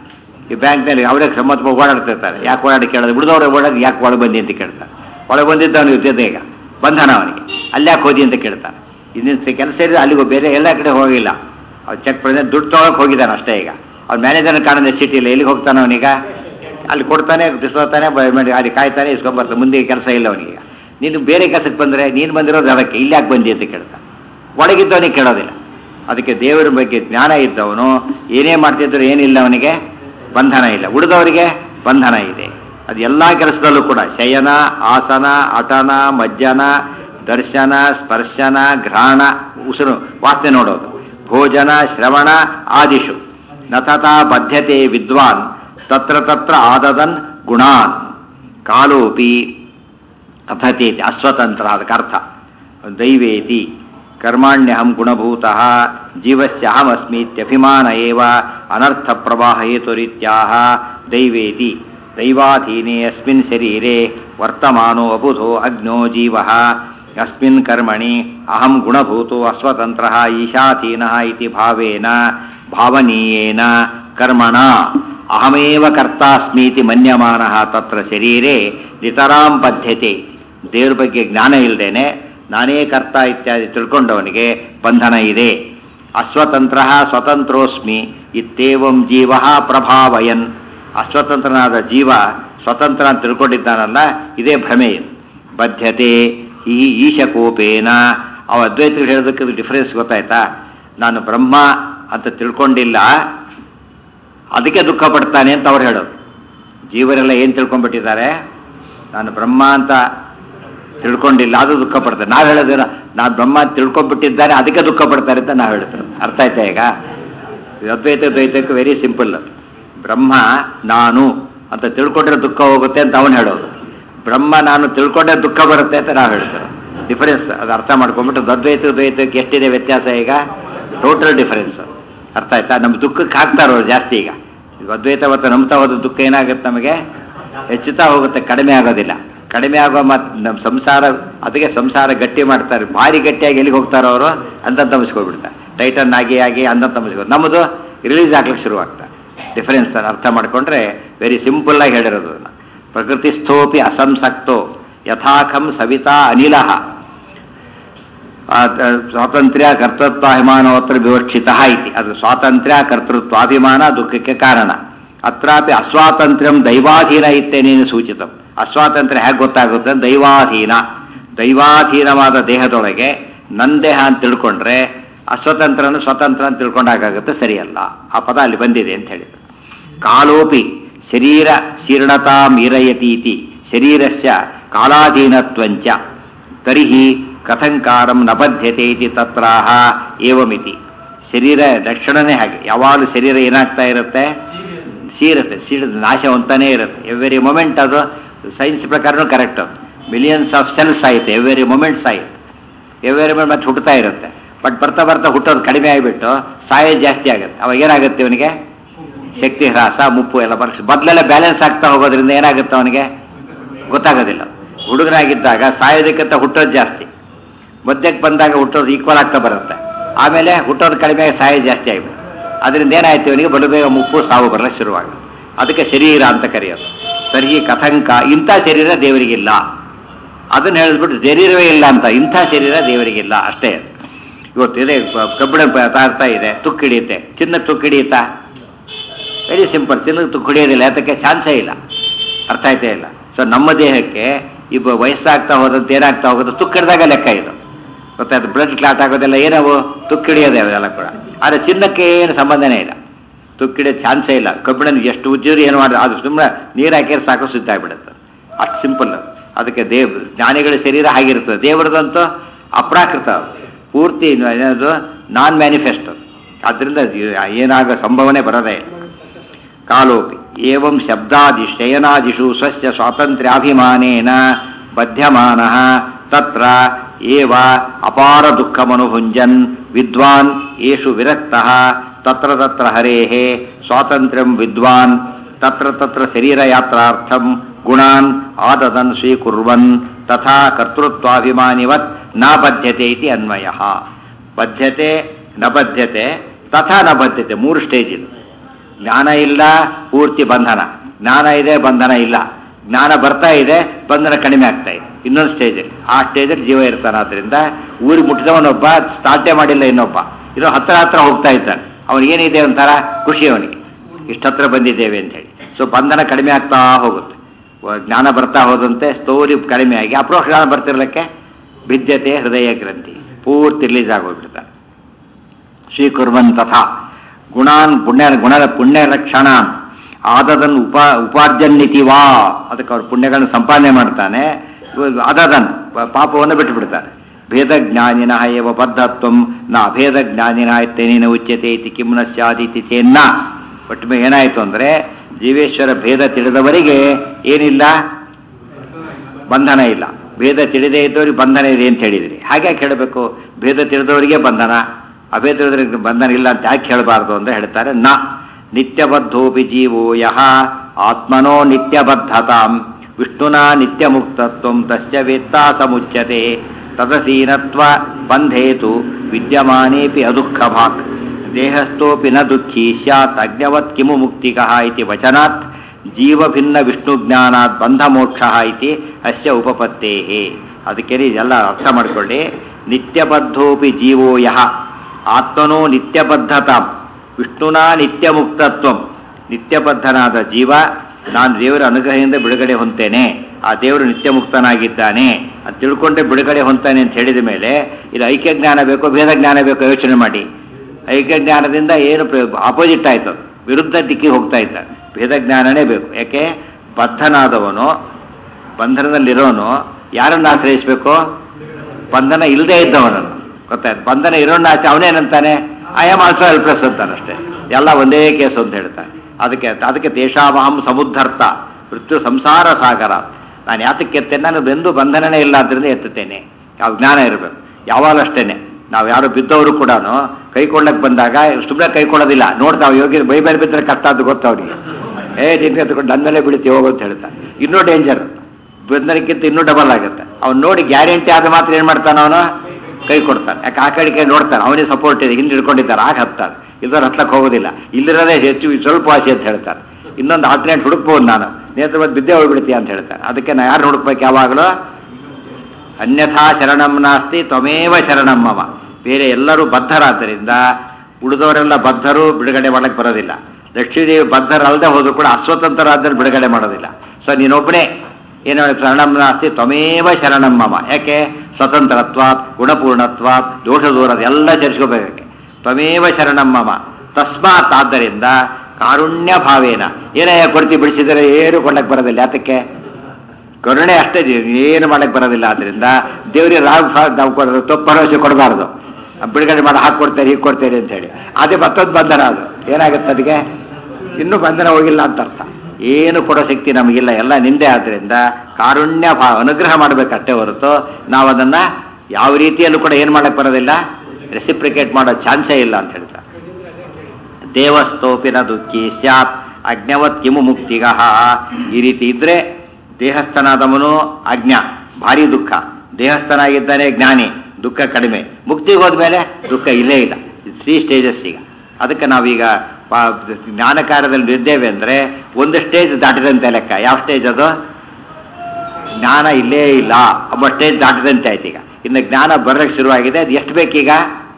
ಈ ಬ್ಯಾಂಕ್ನಲ್ಲಿ ಅವರೇ ಸಂಬಂಧ ಓಡಾಡ್ತಿರ್ತಾರೆ ಯಾಕೆ ಓಡಾಡಿ ಕೇಳೋದು ಬಿಡಿದವ್ರೆ ಓಡಾಡಿ ಯಾಕೆ ಒಳಗೆ ಬಂದಿ ಅಂತ ಕೇಳ್ತಾರೆ ಒಳಗೆ ಬಂದಿದ್ದ ಅವನಿಗೆ ಜೊತೆ ಈಗ ಬಂಧನ ಅವನಿಗೆ ಅಲ್ಲಿ ಯಾಕೆ ಹೋದಿ ಅಂತ ಕೇಳ್ತಾನೆ ಇನ್ನಿನ ಕೆಲಸ ಇದ್ರೆ ಅಲ್ಲಿಗೂ ಬೇರೆ ಎಲ್ಲ ಕಡೆ ಹೋಗಿಲ್ಲ ಅವ್ರು ಚೆಕ್ ಪಡೆದ ದುಡ್ಡು ತೊಗೊಳಕ್ಕೆ ಹೋಗಿದ್ದಾನೆ ಅಷ್ಟೇ ಈಗ ಅವ್ನ ಮ್ಯಾನೇಜರ್ನ ಕಾಣೋ ಸಿಟಿಲಿ ಎಲ್ಲಿಗೆ ಹೋಗ್ತಾನೆ ಅವನೀಗ ಅಲ್ಲಿ ಕೊಡ್ತಾನೆ ದಿಸ್ಕೋತಾನೆ ಅಲ್ಲಿ ಕಾಯ್ತಾನೆ ಇಸ್ಕೊಂಬರ್ತಾನೆ ಮುಂದೆ ಕೆಲಸ ಇಲ್ಲ ಅವನಿಗೆ ನೀನು ಬೇರೆ ಕೆಲಸಕ್ಕೆ ಬಂದರೆ ನೀನು ಬಂದಿರೋದು ಅದಕ್ಕೆ ಇಲ್ಲಿ ಯಾಕೆ ಬಂದಿ ಅಂತ ಕೇಳ್ತಾನೆ ಒಳಗಿದ್ದವನಿಗೆ ಕೇಳೋದಿಲ್ಲ ಅದಕ್ಕೆ ದೇವರ ಬಗ್ಗೆ ಜ್ಞಾನ ಇದ್ದವನು ಏನೇ ಮಾಡ್ತಿದ್ರು ಏನಿಲ್ಲ ಅವನಿಗೆ ಬಂಧನ ಇಲ್ಲ ಉಳಿದವರಿಗೆ ಬಂಧನ ಇದೆ ಅದು ಎಲ್ಲ ಕೆಲಸದಲ್ಲೂ ಕೂಡ ಶಯನ ಆಸನ ಅಟನ ಮಜ್ಜನ ದರ್ಶನ ಸ್ಪರ್ಶನ ಘ್ರಾಣ ಉಸಿರು ವಾಸನೆ ನೋಡೋದು ಭೋಜನ ಶ್ರವಣ ಆದಿಶು ನತತಾ ಬದ್ಧತೆ ವಿದ್ವಾನ್ ತತ್ರ ತತ್ರ ಆದದನ್ ಗುಣಾನ್ ಕಾಲೋಪಿ ಅಥತೇತಿ ಅಸ್ವತಂತ್ರ ಅದಕ್ಕೆ ಅರ್ಥ ದೈವೇತಿ ಕರ್ಮಾಣ್ಯಹಂ ಗುಣಭೂತಃ ಜೀವಸ್ಯ ಅಹಮಸ್ಮೀತ್ಯಭಿಮಾನ ಏವ ಅನರ್ಥ ಪ್ರವಾಹ ಹೇತುರೀತ್ಯಾಹ ದೈವೇತಿ ದೈವಾಧೀನೆ ಅಸ್ಮಿನ್ ಶರೀರೆ ವರ್ತಮಾನೋ ಅಬುಧೋ ಅಗ್ನೋ ಜೀವ ಅಸ್ಮಿನ್ ಕರ್ಮಣಿ ಅಹಂ ಗುಣಭೂತೋ ಅಸ್ವತಂತ್ರ ಈಶಾಧೀನ ಇತಿ ಭಾವೇನ ಭಾವನೀಯೇನ ಕರ್ಮಣ ಅಹಮೇವ ಕರ್ತಾಸ್ಮೀತಿ ಮನ್ಯಮಾನ ತತ್ರ ಶರೀರೆ ನಿತರಾಂ ಬದ್ಧತೆ ದೇವ್ರ ಬಗ್ಗೆ ಜ್ಞಾನ ಇಲ್ಲದೇನೆ ನಾನೇ ಕರ್ತ ಇತ್ಯಾದಿ ತಿಳ್ಕೊಂಡವನಿಗೆ ಬಂಧನ ಇದೆ ಅಸ್ವತಂತ್ರ ಸ್ವತಂತ್ರೋಸ್ಮಿ ಇತ್ತೇವಂ ಜೀವ ಪ್ರಭಾವಯನ್ ಅಸ್ವತಂತ್ರನಾದ ಜೀವ ಸ್ವತಂತ್ರ ಅಂತ ತಿಳ್ಕೊಂಡಿದ್ದಾನಲ್ಲ ಇದೇ ಭ್ರಮೆ ಇದು ಬದ್ಧತೆ ಈ ಈಶಕೋಪೇನ ಅವ ಅದ್ವೈತಗಳು ಹೇಳೋದಕ್ಕೆ ಡಿಫರೆನ್ಸ್ ಗೊತ್ತಾಯ್ತಾ ನಾನು ಬ್ರಹ್ಮ ಅಂತ ತಿಳ್ಕೊಂಡಿಲ್ಲ ಅದಕ್ಕೆ ದುಃಖ ಪಡ್ತಾನೆ ಅಂತ ಅವ್ರು ಹೇಳೋದು ಜೀವರೆಲ್ಲ ಏನು ತಿಳ್ಕೊಂಡ್ಬಿಟ್ಟಿದ್ದಾರೆ ನಾನು ಬ್ರಹ್ಮ ಅಂತ ತಿಳ್ಕೊಂಡಿಲ್ಲ ಅದು ದುಃಖ ಪಡ್ತಾರೆ ನಾವು ಹೇಳೋದಿಲ್ಲ ನಾನು ಬ್ರಹ್ಮ ಅಂತ ತಿಳ್ಕೊಂಡ್ಬಿಟ್ಟಿದ್ದಾರೆ ಅದಕ್ಕೆ ದುಃಖ ಪಡ್ತಾರೆ ಅಂತ ನಾವು ಹೇಳ್ತೇವೆ ಅರ್ಥ ಆಯ್ತಾ ಈಗ ಅದ್ವೈತ ದ್ವೈತಕ್ಕೆ ವೆರಿ ಸಿಂಪಲ್ ಬ್ರಹ್ಮ ನಾನು ಅಂತ ತಿಳ್ಕೊಂಡ್ರೆ ದುಃಖ ಹೋಗುತ್ತೆ ಅಂತ ಅವನು ಹೇಳೋದು ಬ್ರಹ್ಮ ನಾನು ತಿಳ್ಕೊಂಡ್ರೆ ದುಃಖ ಬರುತ್ತೆ ಅಂತ ನಾವು ಹೇಳ್ತೇವೆ ಡಿಫರೆನ್ಸ್ ಅದು ಅರ್ಥ ಮಾಡ್ಕೊಂಡ್ಬಿಟ್ಟು ಅದ್ವೈತ ದ್ವೈತಕ್ಕೆ ಎಷ್ಟಿದೆ ವ್ಯತ್ಯಾಸ ಈಗ ಟೋಟಲ್ ಡಿಫರೆನ್ಸ್ ಅರ್ಥ ಆಯ್ತಾ ನಮ್ಮ ದುಃಖಕ್ಕೆ ಹಾಕ್ತಾರೋ ಜಾಸ್ತಿ ಈಗ ಈಗ ಅದ್ವೈತ ಮತ್ತು ನಂಬ್ತಾ ಹೋದ ದುಃಖ ಏನಾಗುತ್ತೆ ನಮಗೆ ಹೆಚ್ಚುತ್ತಾ ಹೋಗುತ್ತೆ ಕಡಿಮೆ ಆಗೋದಿಲ್ಲ ಕಡಿಮೆ ಆಗೋ ಮತ್ತು ನಮ್ಮ ಸಂಸಾರ ಅದಕ್ಕೆ ಸಂಸಾರ ಗಟ್ಟಿ ಮಾಡ್ತಾರೆ ಭಾರಿ ಗಟ್ಟಿಯಾಗಿ ಎಲ್ಲಿಗೆ ಹೋಗ್ತಾರೋ ಅವರು ಅಂತ ತಮಿಸ್ಕೊಬಿಡ್ತಾರೆ ಟೈಟನ್ ಆಗಿ ಆಗಿ ಅಂತ ತಮಿಸ್ಕೊ ನಮ್ಮದು ರಿಲೀಸ್ ಆಗ್ಲಿಕ್ಕೆ ಶುರುವಾಗ್ತಾ ಡಿಫರೆನ್ಸ್ ಅರ್ಥ ಮಾಡ್ಕೊಂಡ್ರೆ ವೆರಿ ಸಿಂಪಲ್ ಆಗಿ ಹೇಳಿರೋದು ಅದನ್ನ ಪ್ರಕೃತಿಸ್ಥೋಪಿ ಅಸಂಸಕ್ತೋ ಯಥಾಖಂ ಸವಿತಾ ಅನಿಲ ಸ್ವಾತಂತ್ರ್ಯ ಕರ್ತೃತ್ವಾಭಿಮಾನೋತ್ರ ವಿವಕ್ಷಿತ ಇತಿ ಅದು ಸ್ವಾತಂತ್ರ್ಯ ಕರ್ತೃತ್ವಾಭಿಮಾನ ದುಃಖಕ್ಕೆ ಕಾರಣ ಅತ್ರಾಪಿ ಅಸ್ವಾತಂತ್ರ್ಯಂ ದೈವಾಧೀನ ಇತ್ತೇನೇನು ಸೂಚಿತಂ ಅಸ್ವಾತಂತ್ರ್ಯ ಹೇಗೆ ಗೊತ್ತಾಗುತ್ತೆ ದೈವಾಧೀನ ದೈವಾಧೀನವಾದ ದೇಹದೊಳಗೆ ನನ್ನ ದೇಹ ಅಂತ ತಿಳ್ಕೊಂಡ್ರೆ ಅಸ್ವತಂತ್ರನ ಸ್ವತಂತ್ರ ಅಂತ ತಿಳ್ಕೊಂಡಾಗುತ್ತೆ ಸರಿಯಲ್ಲ ಆ ಪದ ಅಲ್ಲಿ ಬಂದಿದೆ ಅಂತ ಹೇಳಿದ್ರು ಕಾಲೋಪಿ ಶರೀರ ಶೀರ್ಣತಾ ಮೀರಯತೀತಿ ಶರೀರಸ್ಯ ಕಾಲಾಧೀನತ್ವಂಚ ತರ್ಹಿ ಕಥಂಕಾರಂ ನ ಬದ್ಧತೆ ಇತಿ ತತ್ರಾಹ ಏವಮಿತಿ ಶರೀರ ಲಕ್ಷಣನೇ ಹಾಗೆ ಯಾವಾಗಲೂ ಶರೀರ ಏನಾಗ್ತಾ ಇರುತ್ತೆ ಸೀರುತ್ತೆ ಸೀಳ ನಾಶ ಹೊಂತಾನೇ ಇರುತ್ತೆ ಎವ್ರಿ ಮೊಮೆಂಟ್ ಅದು ಸೈನ್ಸ್ ಪ್ರಕಾರನೂ ಕರೆಕ್ಟ್ ಅದು ಮಿಲಿಯನ್ಸ್ ಆಫ್ ಸೆಲ್ಸ್ ಆಯ್ತು ಎವ್ರಿ ಮೊಮೆಂಟ್ಸ್ ಆಯ್ತು ಎವ್ರಿ ಮೊಮೆಂಟ್ ಮತ್ತೆ ಹುಟ್ಟುತ್ತಾ ಇರುತ್ತೆ ಬಟ್ ಬರ್ತಾ ಬರ್ತಾ ಹುಟ್ಟೋದು ಕಡಿಮೆ ಆಗಿಬಿಟ್ಟು ಸಾಯ ಜಾಸ್ತಿ ಆಗುತ್ತೆ ಅವಾಗ ಏನಾಗುತ್ತೆ ಅವನಿಗೆ ಶಕ್ತಿ ಹ್ರಾಸ ಮುಪ್ಪು ಎಲ್ಲ ಬರ್ ಮೊದಲೆಲ್ಲ ಬ್ಯಾಲೆನ್ಸ್ ಆಗ್ತಾ ಹೋಗೋದ್ರಿಂದ ಏನಾಗುತ್ತೆ ಅವನಿಗೆ ಗೊತ್ತಾಗೋದಿಲ್ಲ ಹುಡುಗನಾಗಿದ್ದಾಗ ಸಾಯೋದಕ್ಕಿಂತ ಹುಟ್ಟೋದು ಜಾಸ್ತಿ ಮಧ್ಯಕ್ಕೆ ಬಂದಾಗ ಹುಟ್ಟೋದು ಈಕ್ವಲ್ ಆಗ್ತಾ ಬರುತ್ತೆ ಆಮೇಲೆ ಹುಟ್ಟೋದು ಕಡಿಮೆ ಆಗಿ ಸಾಯ ಜಾಸ್ತಿ ಆಗಿಬಿಡುತ್ತೆ ಅದರಿಂದ ಏನಾಯ್ತು ಇವನಿಗೆ ಬಲು ಬೇಗ ಮುಪ್ಪು ಸಾವು ಬರಲಿಕ್ಕೆ ಶುರುವಾಗುತ್ತೆ ಅದಕ್ಕೆ ಶರೀರ ಅಂತ ಕರೆಯೋದು ಸರಿ ಕಥಂಕ ಇಂಥ ಶರೀರ ದೇವರಿಗಿಲ್ಲ ಅದನ್ನ ಹೇಳಿದ್ಬಿಟ್ಟು ಶರೀರವೇ ಇಲ್ಲ ಅಂತ ಇಂಥ ಶರೀರ ದೇವರಿಗಿಲ್ಲ ಅಷ್ಟೇ ಇವತ್ತು ಇದೆ ಕಬ್ಬಿಣ ಪದಾರ್ಥ ಇದೆ ತುಕ್ಕು ಹಿಡಿಯುತ್ತೆ ಚಿನ್ನ ತುಕ್ಕು ಹಿಡಿಯುತ್ತಾ ವೆರಿ ಸಿಂಪಲ್ ಚಿನ್ನಕ್ಕೆ ತುಕ್ಕು ಹಿಡಿಯೋದಿಲ್ಲ ಅದಕ್ಕೆ ಚಾನ್ಸೇ ಇಲ್ಲ ಅರ್ಥ ಆಯ್ತಾ ಇಲ್ಲ ಸೊ ನಮ್ಮ ದೇಹಕ್ಕೆ ಇಬ್ಬ ವಯಸ್ಸಾಗ್ತಾ ಹೋದಂತೆ ಏನಾಗ್ತಾ ಹೋಗೋದು ತುಕ್ಕು ಹಿಡಿದಾಗ ಲೆಕ್ಕ ಇದು ಗೊತ್ತಾಯ್ತು ಬ್ಲಡ್ ಕ್ಲಾಟ್ ಆಗೋದೆಲ್ಲ ಏನವು ತುಕ್ಕು ಹಿಡಿಯೋದೇ ಅವೆಲ್ಲ ಕೂಡ ಆದರೆ ಚಿನ್ನಕ್ಕೆ ಏನು ಸಂಬಂಧನೇ ಇಲ್ಲ ತುಕ್ಕು ಹಿಡಿಯೋ ಚಾನ್ಸೇ ಇಲ್ಲ ಕಬ್ಬಿಣ ಎಷ್ಟು ಉಜ್ಜೂರಿ ಏನು ಮಾಡಿದ್ರೆ ಅದು ಸುಮ್ಮನೆ ನೀರು ಹಾಕಿದ್ರೆ ಸಾಕು ಸುತ್ತ ಆಗ್ಬಿಡುತ್ತೆ ಅಷ್ಟು ಸಿಂಪಲ್ ಅದಕ್ಕೆ ದೇವ್ ಜ್ಞಾನಿಗಳ ಶರೀರ ಹಾಗಿರ್ತದೆ ದೇವರದಂತೂ ಅಪ್ರಾಕೃತ ಅದು. ಪೂರ್ತಿ ಏನದು ನಾನ್ ಮ್ಯಾನಿಫೆಸ್ಟ್ ಆದ್ದರಿಂದ ಏನಾಗ ಸಂಭವನೆ ಬರದೇ ಇಲ್ಲ ಕಾಲೋಪಿ ಏವಂ ಶಬ್ದಾದಿ ಶಯನಾದಿಷು ಸ್ವಸ್ಯ ಸ್ವಾತಂತ್ರ್ಯಾಭಿಮಾನೇನ ಬಧ್ಯಮಾನಃ ತತ್ರ ಏವ ಅಪಾರ ದುಃಖಮನುಭುಂಜನ್ ವಿದ್ವಾನ್ ಏಷು ವಿರಕ್ತಃ ತತ್ರ ತತ್ರ ಹರೇಃ ಸ್ವಾತಂತ್ರ್ಯಂ ವಿದ್ವಾನ್ ತತ್ರ ತತ್ರ ಶರೀರಯಾತ್ರಾರ್ಥಂ ಗುಣಾನ್ ಆದದನ್ ಸ್ವೀಕುರ್ವನ್ ತಥಾ ಕರ್ತೃತ್ವಾಭಿಮಾನಿವತ್ ನ ಬದ್ಧತೆ ಇತಿ ಅನ್ವಯಃ ಬದ್ಧತೆ ನ ಬದ್ಧತೆ ತಥಾ ನ ಬದ್ಧತೆ ಮೂರು ಸ್ಟೇಜ್ ಇದು ಜ್ಞಾನ ಇಲ್ಲ ಪೂರ್ತಿ ಬಂಧನ ಜ್ಞಾನ ಇದೆ ಬಂಧನ ಇಲ್ಲ ಜ್ಞಾನ ಬರ್ತಾ ಇದೆ ಬಂಧನ ಕಡಿಮೆ ಆಗ್ತಾ ಇದೆ ಇನ್ನೊಂದು ಸ್ಟೇಜಲ್ಲಿ ಆ ಸ್ಟೇಜಲ್ಲಿ ಜೀವ ಇರ್ತಾನೆ ಆದ್ರಿಂದ ಊರಿಗೆ ಮುಟ್ಟಿದವನೊಬ್ಬ ಸ್ಟಾರ್ಟೇ ಮಾಡಿಲ್ಲ ಇನ್ನೊಬ್ಬ ಇನ್ನು ಹತ್ರ ಹತ್ರ ಹೋಗ್ತಾ ಇದ್ದಾನೆ ಅವನಿಗೇನಿದೆ ಒಂಥರ ಖುಷಿ ಅವನಿಗೆ ಇಷ್ಟು ಹತ್ರ ಬಂದಿದ್ದೇವೆ ಅಂತ ಹೇಳಿ ಸೊ ಬಂಧನ ಕಡಿಮೆ ಆಗ್ತಾ ಹೋಗುತ್ತೆ ವ- ಜ್ಞಾನ ಬರ್ತಾ ಹೋದಂತೆ ಸ್ಟೋರಿ ಕಡಿಮೆ ಆಗಿ ಅಪ್ರೋಕ್ಷ ಜ್ಞಾನ ಬರ್ತಿರ್ಲಿಕ್ಕೆ ಭಿದ್ಯತೆ ಹೃದಯ ಗ್ರಂಥಿ ಪೂರ್ತಿ ರಿಲೀಸ್ ಆಗೋಗ್ಬಿಡ್ತಾನೆ ಸ್ವೀಕುರ್ವನ್ ತಥಾ ಗುಣಾನ್ ಪುಣ್ಯ ಗುಣದ ಪುಣ್ಯ ಲಕ್ಷಣ ಆದದನ್ ಉಪ ಉಪಾರ್ಜನ್ನಿತಿ ವಾ ಅದಕ್ಕೆ ಅವ್ರ ಪುಣ್ಯಗಳನ್ನ ಸಂಪಾದನೆ ಮಾಡ್ತಾನೆ ಇವ- ಅದದನ್ ಪ- ಪಾಪವನ್ನು ಬಿಟ್ಟು ಬಿಡ್ತಾನೆ ಭೇದ ಜ್ಞಾನಿನ ಏವ ಬದ್ಧತ್ವಂ ನ ಅಭೇದ ಜ್ಞಾನಿನ ಇತ್ತೇನೇನ ಉಚ್ಯತೆ ಇತಿ ಕಿಮ್ನ ಸ್ಯಾದಿತಿ ಚೇನ್ನ ಒಟ್ಟು ಮೇಲೆ ಏನಾಯ್ತು ಅಂದ್ರೆ ಜೀವೇಶ್ವರ ಭೇದ ತಿಳಿದವರಿಗೆ ಏನಿಲ್ಲ ಬಂಧನ ಇಲ್ಲ ಭೇದ ತಿಳಿದೇ ಇದ್ದವ್ರಿಗೆ ಬಂಧನ ಇದೆ ಅಂತ ಹೇಳಿದ್ರಿ ಹಾಗೆ ಯಾಕೆ ಹೇಳಬೇಕು ಭೇದ ತಿಳಿದವರಿಗೆ ಬಂಧನ ಅಭೇದ ತಿಳಿದವರಿಗೆ ಬಂಧನ ಇಲ್ಲ ಅಂತ ಯಾಕೆ ಹೇಳಬಾರ್ದು ಅಂತ ಹೇಳ್ತಾರೆ ನ ನಿತ್ಯಬದ್ಧೋಪಿ ಜೀವೋ ಯಹ ಆತ್ಮನೋ ನಿತ್ಯಬದ್ಧತಾಂ ವಿಷ್ಣುನಾ ನಿತ್ಯ ಮುಕ್ತತ್ವಂ ತಸ್ಯ ವೇತ್ತಾ ಸಮುಚ್ಯತೆ ತದಸೀನತ್ವ ಬಂಧೇತು ವಿದ್ಯಮಾನೇಪಿ ಅದುಃಖ ಭಾಕ್ ದೇಹಸ್ಥೋಪಿ ನ ದುಃಖಿ ಸ್ಯಾತ್ ಅಜ್ಞವತ್ ಕಿಮು ಮುಕ್ತಿಕಃ ಇತಿ ವಚನಾತ್ ಜೀವ ಭಿನ್ನ ವಿಷ್ಣು ಜ್ಞಾನಾತ್ ಬಂಧ ಮೋಕ್ಷ ಇತಿ ಅಸ್ಯ ಉಪಪತ್ತೇಹಿ ಅದಕ್ಕೆ ಇದೆಲ್ಲ ಅರ್ಥ ಮಾಡ್ಕೊಳ್ಳಿ ನಿತ್ಯಬದ್ಧೋಪಿ ಜೀವೋ ಯಹ ಆತ್ಮನೋ ನಿತ್ಯಬದ್ಧತಾಂ ವಿಷ್ಣುನಾ ನಿತ್ಯ ಮುಕ್ತತ್ವಂ ನಿತ್ಯಬದ್ಧನಾದ ಜೀವ ನಾನು ದೇವರ ಅನುಗ್ರಹದಿಂದ ಬಿಡುಗಡೆ ಹೊಂತೇನೆ ಆ ದೇವರು ನಿತ್ಯ ಮುಕ್ತನಾಗಿದ್ದಾನೆ ಅದು ತಿಳ್ಕೊಂಡೆ ಬಿಡುಗಡೆ ಹೊಂತಾನೆ ಅಂತ ಹೇಳಿದ ಮೇಲೆ ಇದು ಐಕ್ಯ ಜ್ಞಾನ ಬೇಕೋ ಭೇದ ಜ್ಞಾನ ಬೇಕೋ ಯೋಚನೆ ಮಾಡಿ ಐಕ್ಯ ಜ್ಞಾನದಿಂದ ಏನು ಆಪೋಸಿಟ್ ಆಯ್ತು ಅದು. ವಿರುದ್ಧ ದಿಕ್ಕಿಗೆ ಹೋಗ್ತಾ ಇದ್ದ ಭೇದ ಜ್ಞಾನನೇ ಬೇಕು ಯಾಕೆ ಬದ್ಧನಾದವನು ಬಂಧನದಲ್ಲಿರೋನು ಯಾರನ್ನು ಆಶ್ರಯಿಸಬೇಕು ಬಂಧನ ಇಲ್ಲದೆ ಇದ್ದವನನ್ನು ಗೊತ್ತಾಯ್ತು ಬಂಧನ ಇರೋನ್ನ ಆಚೆ ಅವನೇನಂತಾನೆ ಐ ಆಮ್ ಆಲ್ಸೋ ಹೆಲ್ಪ್ಲೆಸ್ ಅಂತಾನೆ ಅಷ್ಟೇ ಎಲ್ಲ ಒಂದೇ ಕೇಸು ಅಂತ ಹೇಳ್ತಾನೆ ಅದಕ್ಕೆ ಅದಕ್ಕೆ ದೇಶಾವಹಂ ಸಮುದ್ಧರ್ಥ ಮೃತ್ಯು ಸಂಸಾರ ಸಾಗರ ನಾನು ಯಾತಕ್ಕೆ ಎತ್ತೇನೆ ನಾನು ಬೆಂದು ಬಂಧನನೇ ಇಲ್ಲ ಆದ್ರಿಂದ ಎತ್ತುತ್ತೇನೆ ಯಾವ ಜ್ಞಾನ ಇರಬೇಕು ಯಾವಾಗಲೂ ಅಷ್ಟೇನೆ ನಾವು ಯಾರು ಬಿದ್ದವರು ಕೂಡ ಕೈ ಕೊಳ್ಳಕ್ ಬಂದಾಗ ಸುಮ್ಮನೆ ಕೈ ಕೊಡೋದಿಲ್ಲ ನೋಡ್ತಾವ ಯೋಗಿ ಬೈ ಮೇಲೆ ಬಿದ್ದರೆ ಕಷ್ಟ ಅಂತ ಗೊತ್ತ ಅವ್ರಿಗೆ ಏ ನಿನ್ಗೆ ಎತ್ಕೊಂಡು ನನ್ನ ಮೇಲೆ ಬೀಳ್ತಿ ಹೋಗು ಅಂತ ಹೇಳ್ತಾನೆ ಇನ್ನೂ ಡೇಂಜರ್ ಬಂಧನಕ್ಕಿಂತ ಇನ್ನೂ ಡಬಲ್ ಆಗುತ್ತೆ ಅವ್ನು ನೋಡಿ ಗ್ಯಾರಂಟಿ ಆದ ಮಾತ್ರ ಏನ್ ಮಾಡ್ತಾನ ಅವನು ಕೈ ಕೊಡ್ತಾನೆ ಯಾಕೆ ಆ ಕಡೆ ಈ ಕಡೆ ನೋಡ್ತಾನೆ ಅವನಿಗೆ ಸಪೋರ್ಟ್ ಇದೆ ಹಿಂದೆ ಹಿಡ್ಕೊಂಡಿದ್ದಾರೆ ಆಗ ಹತ್ತಾರೆ ಇಲ್ದವ್ರು ಹತ್ಲಕ್ಕೆ ಹೋಗೋದಿಲ್ಲ ಇಲ್ಲಿರೋದೇ ಹೆಚ್ಚು ಸ್ವಲ್ಪ ವಾಸಿ ಅಂತ ಹೇಳ್ತಾರೆ ಇನ್ನೊಂದು ಆಲ್ಟರ್ನೇಟ್ ಹುಡುಕ್ಬೋದು ನಾನು ನೇತ್ರ ಬಂದು ಬಿದ್ದೆ ಹೋಗ್ಬಿಡ್ತೀಯ ಅಂತ ಹೇಳ್ತಾರೆ ಅದಕ್ಕೆ ನಾ ಯಾರು ಹುಡುಕ್ಬೇಕು ಯಾವಾಗಲೂ ಅನ್ಯಥಾ ಶರಣಂ ನಾಸ್ತಿ ತ್ವಮೇವ ಶರಣಂ ಮಮ ಬೇರೆ ಎಲ್ಲರೂ ಬದ್ಧರಾದ್ದರಿಂದ ಉಳಿದವರೆಲ್ಲ ಬದ್ಧರು ಬಿಡುಗಡೆ ಮಾಡಕ್ಕೆ ಬರೋದಿಲ್ಲ ಲಕ್ಷ್ಮೀದೇವಿ ಬದ್ಧರಲ್ಲದೆ ಹೋದ್ರು ಕೂಡ ಅಸ್ವತಂತ್ರರಾದ್ರೆ ಬಿಡುಗಡೆ ಮಾಡೋದಿಲ್ಲ ಸೊ ನೀನೊಬ್ಬನೇ ಏನು ಶರಣಂ ನಾಸ್ತಿ ತ್ವಮೇವ ಶರಣಂ ಮಮ ಯಾಕೆ ಸ್ವತಂತ್ರತ್ವಾತ್ ಗುಣಪೂರ್ಣತ್ವಾತ್ ದೋಷ ದೂರದ ಎಲ್ಲ ಸೇರಿಸ್ಕೋಬೇಕು ತ್ವಮೇವ ಶರಣಂ ಮಮ ತಸ್ಮಾತ್ ಆದ್ದರಿಂದ ಕಾರುಣ್ಯ ಭಾವೇನ ಏನೇ ಕೊಡ್ತಿ ಬಿಡಿಸಿದರೆ ಏನು ಕೊಳ್ಳಕ್ಕೆ ಬರೋದಿಲ್ಲ ಯಾತಕ್ಕೆ ಕರುಣೆ ಅಷ್ಟೇ ಇದೆ, ಏನು ಮಾಡಕ್ ಬರೋದಿಲ್ಲ ಆದ್ರಿಂದ ದೇವರಿಗೆ ರಾಗ್ ಫಾ- ನಾವು ಕೊಡೋದು ತಪ್ಪು ಭರವಸೆ ಕೊಡಬಾರ್ದು ಬಿಡುಗಡೆ ಮಾಡಿ ಹಾಕಿ ಕೊಡ್ತೇನೆ ಹೀಗೆ ಕೊಡ್ತೇನೆ ಅಂತ ಹೇಳಿ ಅದೇ ಮತ್ತೊಂದು ಬಂಧನ ಅದು ಏನಾಗುತ್ತೆ ಅದಕ್ಕೆ ಇನ್ನೂ ಬಂಧನ ಹೋಗಿಲ್ಲ ಅಂತ ಅರ್ಥ ಏನು ಕೊಡೋ ಶಕ್ತಿ ನಮಗಿಲ್ಲ ಎಲ್ಲ ನಿಂದೆ ಆದ್ರಿಂದ ಕಾರುಣ್ಯ ಭಾವ ಅನುಗ್ರಹ ಮಾಡಬೇಕಷ್ಟೇ ಹೊರತು ನಾವು ಅದನ್ನ ಯಾವ ರೀತಿಯಲ್ಲೂ ಕೂಡ ಏನು ಮಾಡಕ್ ಬರೋದಿಲ್ಲ ರೆಸಿಪ್ರಿಕೇಟ್ ಮಾಡೋ ಚಾನ್ಸೇ ಇಲ್ಲ ಅಂತ ಹೇಳ್ತಾರೆ ದೇವಸ್ಥೋಪಿನ ದುಃಖಿ ಸ್ಯಾತ್ ಅಜ್ಞವತ್ ಕಿಮು ಮುಕ್ತಿಗಃ ಈ ರೀತಿ ಇದ್ರೆ ದೇಹಸ್ಥನಾದವನು ಅಜ್ಞ ಭಾರಿ ದುಃಖ ದೇಹಸ್ಥನಾಗಿದ್ದಾನೆ ಜ್ಞಾನಿ ದುಃಖ ಕಡಿಮೆ ಮುಕ್ತಿಗೆ ಹೋದ್ಮೇಲೆ ದುಃಖ ಇಲ್ಲೇ ಇಲ್ಲ ತ್ರೀ ಸ್ಟೇಜಸ್ ಈಗ ಅದಕ್ಕೆ ನಾವೀಗ ಪಾ- ಜ್ಞಾನ ಕಾರ್ಯದಲ್ಲಿ ಇದ್ದೇವೆ ಅಂದ್ರೆ ಒಂದು ಸ್ಟೇಜ್ ದಾಟಿದಂತೆ ಲೆಕ್ಕ ಯಾವ ಸ್ಟೇಜ್ ಅದು ಜ್ಞಾನ ಇಲ್ಲೇ ಇಲ್ಲ ಒಬ್ಬ ಸ್ಟೇಜ್ ದಾಟಿದಂತೆ ಆಯ್ತು ಈಗ ಇನ್ನು ಜ್ಞಾನ ಬರಲಿಕ್ಕೆ ಶುರುವಾಗಿದೆ ಅದು ಎಷ್ಟು ಬೇಕೀಗ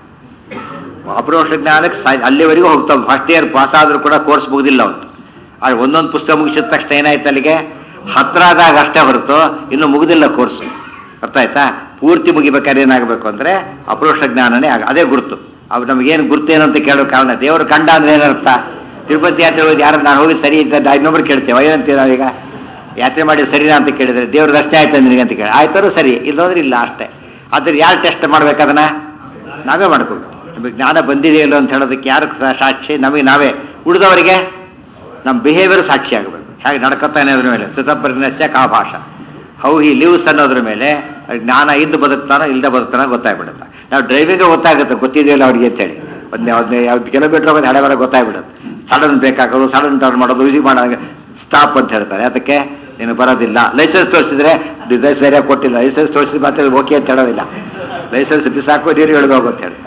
ಅಪರೋಕ್ಷ ಜ್ಞಾನಕ್ಕೆ ಸಾ- ಅಲ್ಲಿವರೆಗೂ ಹೋಗ್ತಾವೆ ಫಸ್ಟ್ ಇಯರ್ ಪಾಸ್ ಆದ್ರೂ ಕೂಡ ಕೋರ್ಸ್ ಮುಗಿದಿಲ್ಲ ಅವತ್ತು ಆದ್ರೆ ಒಂದೊಂದು ಪುಸ್ತಕ ಮುಗಿಸಿದ ತಕ್ಷಣ ಏನಾಯ್ತು ಅಲ್ಲಿಗೆ ಹತ್ರ ಆದಾಗ ಅಷ್ಟೇ ಹೊರತು ಇನ್ನು ಮುಗಿದಿಲ್ಲ ಕೋರ್ಸ್ ಗೊತ್ತಾಯ್ತಾ ಪೂರ್ತಿ ಮುಗಿಬೇಕಾದ್ರೆ ಏನಾಗಬೇಕು ಅಂದ್ರೆ ಅಪರೋಕ್ಷ ಜ್ಞಾನನೇ ಆಗ ಅದೇ ಗುರುತು ಅವ್ ನಮಗೇನು ಗುರುತೇನು ಅಂತ ಕೇಳೋ ಕಾರಣ ದೇವರು ಕಂಡ ಅಂದ್ರೆ ಏನರ್ಥ ತಿರುಪತಿ ಯಾತ್ರೆ ಹೋಗಿ ಯಾರು ನಾನು ಹೋಗಿ ಸರಿ ಇದ್ದ ಇನ್ನೊಬ್ರು ಕೇಳ್ತೇವೆ ಏನಂತೀವಿ ನಾವೀಗ ಯಾತ್ರೆ ಮಾಡಿ ಸರಿನಾ ಅಂತ ಕೇಳಿದ್ರೆ ದೇವ್ರ ದರ್ಶನ ಆಯ್ತು ನಿನಗೆ ಅಂತ ಕೇಳಿ ಆಯ್ತಾರು ಸರಿ ಇಲ್ಲಂದ್ರೆ ಇಲ್ಲ ಅಷ್ಟೇ ಆದ್ರೆ ಯಾರು ಟೆಸ್ಟ್ ಮಾಡ್ಬೇಕು ಅದನ್ನ ನಾವೇ ಮಾಡ್ಕೋಬೇಕು ನಮಗೆ ಜ್ಞಾನ ಬಂದಿದೆ ಇಲ್ಲೋ ಅಂತ ಹೇಳೋದಕ್ಕೆ ಯಾರು ಸಾ- ಸಾಕ್ಷಿ ನಮಗೆ ನಾವೇ ಉಳಿದವರಿಗೆ ನಮ್ಮ ಬಿಹೇವಿಯರ್ ಸಾಕ್ಷಿ ಆಗಬೇಕು ಹೇಗೆ ನಡ್ಕೊತಾನೆ ಅದ್ರ ಮೇಲೆ ಸುತಪರಿನಸ್ಯ ಕಾಭಾಷ ಹೌ ಹಿ ಲಿವ್ಸ್ ಅನ್ನೋದ್ರ ಮೇಲೆ ಅವ್ರಿಗೆ ಜ್ಞಾನ ಇದ್ದು ಬದುಕ್ತಾನೋ ಇಲ್ಲದೆ ಬದುಕ್ತಾನೋ ಗೊತ್ತಾಗ್ಬಿಡುತ್ತೆ ನಾವು ಡ್ರೈವಿಂಗ್ ಗೊತ್ತಾಗುತ್ತೆ ಗೊತ್ತಿದೆಯಲ್ಲ ಅವ್ರಿಗೆ ಅಂತೇಳಿ ಒಂದು ಒಂದು ಯಾವ್ದು ಕಿಲೋಮೀಟರ್ ಹೋಗೋದು ಹಳೆ ಬರ ಗೊತ್ತಾಗ್ಬಿಡುತ್ತೆ ಸಡನ್ ಬೇಕಾಗೋದು ಸಡನ್ ಟರ್ನ್ ಮಾಡೋದು ಯೂಸ್ ಮಾಡೋದು ಸ್ಟಾಪ್ ಅಂತ ಹೇಳ್ತಾರೆ ಅದಕ್ಕೆ ನೀನು ಬರೋದಿಲ್ಲ ಲೈಸೆನ್ಸ್ ತೋರಿಸಿದ್ರೆ ಸರಿಯಾಗಿ ಕೊಟ್ಟಿಲ್ಲ ಲೈಸೆನ್ಸ್ ತೋರಿಸಿದ್ರೆ ಮಾತ್ರ ಓಕೆ ಅಂತ ಹೇಳೋದಿಲ್ಲ ಲೈಸೆನ್ಸ್ ಬಿಸಾಕೋ ನೀರು ಇಳಿದೋಗು ಅಂತ ಹೇಳ್ತಾರೆ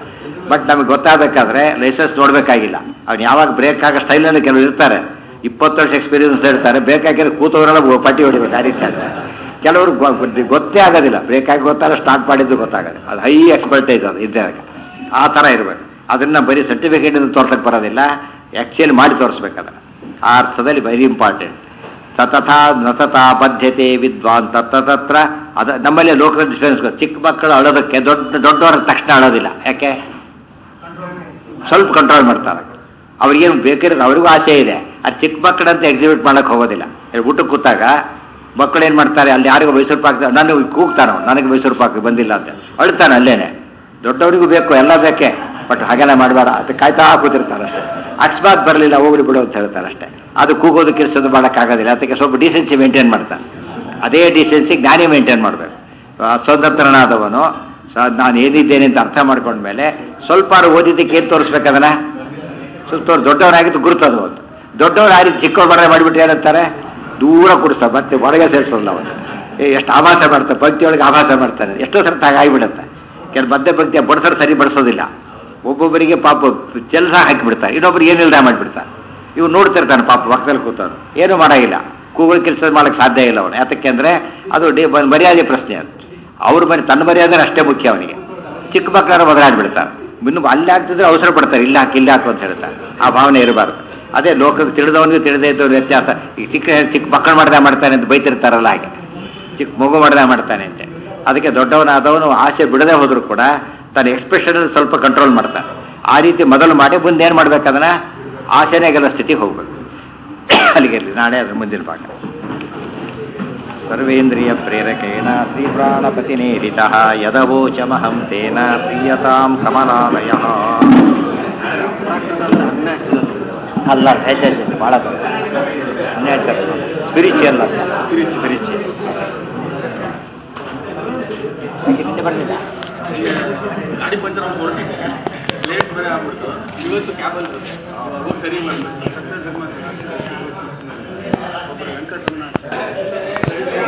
ಬಟ್ ನಮಗೆ ಗೊತ್ತಾಗಬೇಕಾದ್ರೆ ಲೈಸೆನ್ಸ್ ನೋಡಬೇಕಾಗಿಲ್ಲ ಅವ್ನು ಯಾವಾಗ ಬ್ರೇಕ್ ಆಗೋ ಸ್ಟೈಲಲ್ಲಿ ಕೆಲವರು ಇರ್ತಾರೆ ಇಪ್ಪತ್ತು ವರ್ಷ ಎಕ್ಸ್ಪೀರಿಯನ್ಸ್ ಇರ್ತಾರೆ ಬ್ರೇಕ್ ಹಾಕಿದ್ರೆ ಕೂತವರೆಲ್ಲ ಪಟ್ಟಿ ಹೊಡಿಬೇಕು ಆ ರೀತಿ ಆಗ್ತದೆ ಕೆಲವರು ಗೊ- ಗೊತ್ತೇ ಆಗೋದಿಲ್ಲ ಬ್ರೇಕ್ ಹಾಕಿ ಗೊತ್ತಾಗ ಸ್ಟಾರ್ಟ್ ಮಾಡಿದ್ದು ಗೊತ್ತಾಗೋದಿಲ್ಲ ಅದು ಹೈ ಎಕ್ಸ್ಪರ್ಟೈಸ್ ಅದು ಇದ್ದಾಗ ಆ ಥರ ಇರಬೇಕು ಅದನ್ನ ಬರೀ ಸರ್ಟಿಫಿಕೇಟ್ ತೋರ್ಸಕ್ಕೆ ಬರೋದಿಲ್ಲ ಆ್ಯಕ್ಚುಲಿ ಮಾಡಿ ತೋರಿಸ್ಬೇಕದ ಆ ಅರ್ಥದಲ್ಲಿ ವೆರಿ ಇಂಪಾರ್ಟೆಂಟ್ ತತಥಾ ನತತಾ ಬದ್ಧತೆ ವಿದ್ವಾನ್ ತತ್ತತ್ರ ಅದ ನಮ್ಮಲ್ಲಿ ಲೋಕಲ್ ಡಿಫರೆನ್ಸ್ ಚಿಕ್ಕ ಮಕ್ಕಳು ಅಳೋದಕ್ಕೆ ದೊಡ್ಡ ದೊಡ್ಡವರ ತಕ್ಷಣ ಅಳೋದಿಲ್ಲ ಯಾಕೆ ಸ್ವಲ್ಪ ಕಂಟ್ರೋಲ್ ಮಾಡ್ತಾರೆ ಅವ್ರಿಗೇನು ಬೇಕಿರೋದು ಅವ್ರಿಗೂ ಆಸೆ ಇದೆ ಅದು ಚಿಕ್ಕ ಮಕ್ಕಳಂತ ಎಕ್ಸಿಬಿಟ್ ಮಾಡಕ್ಕೆ ಹೋಗೋದಿಲ್ಲ ಇಲ್ಲಿ ಊಟಕ್ಕೆ ಕೂತಾಗ ಮಕ್ಕಳು ಏನು ಮಾಡ್ತಾರೆ ಅಲ್ಲಿ ಯಾರಿಗೂ ಮೈಸೂರು ಪಾಕ್ ನಾನು ಕೂಗ್ತಾನೆ ಅವ್ನು, ನನಗೆ ಮೈಸೂರು ಪಾಕ್ ಬಂದಿಲ್ಲ ಅಂತ ಅಳ್ತಾನೆ ಅಲ್ಲೇನೆ ದೊಡ್ಡವರಿಗೂ ಬೇಕು ಎಲ್ಲ ಬೇಕೆ ಬಟ್ ಹಾಗೆಲ್ಲ ಮಾಡಬೇಡ ಅದು ಕಾಯ್ತಾ ಕೂತಿರ್ತಾರೆ ಅಷ್ಟೇ ಅಕಸ್ಮಾತ್ ಬರಲಿಲ್ಲ ಹೋಗ್ಲಿ ಬಿಡು ಅಂತ ಹೇಳ್ತಾರೆ ಅಷ್ಟೇ ಅದು ಕೂಗೋದು ಕಿರ್ಸೋದು ಮಾಡೋಕ್ಕಾಗೋದಿಲ್ಲ ಅದಕ್ಕೆ ಸ್ವಲ್ಪ ಡಿಸೆನ್ಸಿ ಮೇಂಟೈನ್ ಮಾಡ್ತಾನೆ ಅದೇ ಡಿಸೆನ್ಸಿ ಜ್ಞಾನಿ ಮೇಂಟೈನ್ ಮಾಡಬೇಕು ಸ್ವತಂತ್ರನಾದವನು ಸ- ನಾನು ಏನಿದ್ದೇನೆ ಅಂತ ಅರ್ಥ ಮಾಡ್ಕೊಂಡ್ಮೇಲೆ ಸ್ವಲ್ಪ ಓದಿದ್ದಕ್ಕೆ ಏನು ತೋರಿಸ್ಬೇಕದನ್ನ ಸ್ವಲ್ಪ ತೋರ್ ದೊಡ್ಡವನಾಗಿದ್ದು ಗುರುತದು ಅಂತ ದೊಡ್ಡವ್ರು ಆ ರೀತಿ ಚಿಕ್ಕವ್ರು ಬರ ಮಾಡಿಬಿಟ್ಟು ಏನಂತಾರೆ ದೂರ ಕೂಡಿಸ್ತಾರೆ ಮತ್ತೆ ಹೊರಗೆ ಸೇರಿಸೋಲ್ಲ ಅವನು ಏ ಎಷ್ಟು ಆಭಾಸ ಮಾಡ್ತಾರೆ ಪಂಕ್ತಿಯೊಳಗೆ ಆಭಾಸ ಮಾಡ್ತಾನೆ ಎಷ್ಟೋ ಸರ್ತ ಆಗಿಬಿಡುತ್ತೆ ಕೆಲ ಮಧ್ಯ ಪಂಕ್ತಿಯ ಬಡಿಸೋರು ಸರಿ ಬಡಿಸೋದಿಲ್ಲ ಒಬ್ಬೊಬ್ಬರಿಗೆ ಪಾಪ ಕೆಲಸ ಹಾಕಿಬಿಡ್ತಾರೆ ಇನ್ನೊಬ್ರಿಗೆ ಏನಿಲ್ದ ಮಾಡಿಬಿಡ್ತಾರೆ ಇವ್ ನೋಡ್ತಿರ್ತಾನೆ ಪಾಪ ಪಕ್ಕದಲ್ಲಿ ಕೂತವನು ಏನು ಮಾಡಾಗಿಲ್ಲ ಕೂಗಲ್ ಕೆಲಸ ಮಾಡಕ್ಕೆ ಸಾಧ್ಯ ಇಲ್ಲ ಅವನು ಯಾತಕ್ಕೆ ಅಂದ್ರೆ ಅದು ಡಿ ಮರ್ಯಾದೆ ಪ್ರಶ್ನೆ ಅದು ಅವ್ರ ಮನೆ ತನ್ನ ಮರ್ಯಾದೆ ಅಷ್ಟೇ ಮುಖ್ಯ ಅವನಿಗೆ ಚಿಕ್ಕ ಮಕ್ಕಳಾರ ಬದಲಾಡ್ಬಿಡ್ತಾರೆ ಇನ್ನು ಅಲ್ಲಿ ಆಗ್ತಿದ್ರೆ ಅವಸರ ಪಡ್ತಾರೆ ಇಲ್ಲ ಹಾಕಿ ಇಲ್ಲ ಹಾಕು ಅಂತ ಹೇಳ್ತಾರೆ ಆ ಭಾವನೆ ಇರಬಾರ್ದು ಅದೇ ಲೋಕಕ್ಕೆ ತಿಳಿದವನಿಗೆ ತಿಳಿದೇ ಇದ್ದವ್ರ ವ್ಯತ್ಯಾಸ ಈಗ ಚಿಕ್ಕ ಚಿಕ್ಕ ಮಕ್ಕಳು ಮಾಡ್ದೆ ಮಾಡ್ತಾನೆ ಅಂತ ಬೈತಿರ್ತಾರಲ್ಲ ಹಾಗೆ ಚಿಕ್ಕ ಮಗು ಮಾಡ್ದೆ ಮಾಡ್ತಾನೆ ಅಂತ ಅದಕ್ಕೆ ದೊಡ್ಡವನಾದವನು ಆಸೆ ಬಿಡದೆ ಹೋದ್ರು ಕೂಡ ತನ್ನ ಎಕ್ಸ್ಪ್ರೆಷನ್ ಸ್ವಲ್ಪ ಕಂಟ್ರೋಲ್ ಮಾಡ್ತಾನೆ ಆ ರೀತಿ ಮೊದಲು ಮಾಡಿ ಮುಂದೆ ಏನು ಮಾಡ್ಬೇಕದನ್ನ ಆಸೆನೇ ಗೆಲ್ಲ ಸ್ಥಿತಿಗೆ ಹೋಗ್ಬೇಕು ಅಲ್ಲಿಗೆ ಇರ್ಲಿ, ನಾಳೆ ಅದ್ರ ಮುಂದಿನ ಭಾಗ ಸರ್ವೇಂದ್ರಿಯ ಪ್ರೇರಕೇಣ ಶ್ರೀಪ್ರಾಣಪತಿನೇರಿತ ಯದವೋಚಮಹಂ ತೇನ ಪ್ರೀಯತಾಂ ಕಮಲಾಲಯ ಅಲ್ಲ ಹೆಚ್ಚು ಹೆಚ್ಚು ಭಾಳ ನ್ಯಾಚುರಲ್ ಸ್ಪಿರಿಚುವಲ್ ಅಲ್ಲ ಸ್ಪಿರಿಚುವಲ್ ಬರ್ಲಿಲ್ಲ ಗಾಡಿ ಪಂಚರ್ ಅಂತ ಹೊರಟಿದ್ದೆ ಲೇಟ್ ಬೇರೆ ಆಗ್ಬಿಡ್ತು ಇವತ್ತು ಕ್ಯಾಬಲ್ಲಿ ಬಂದೆ ಹೋಗಿ ಸರಿ ಮಾಡ್ಬೇಕು ಒಬ್ಬರು ವೆಂಕಟರಮಣ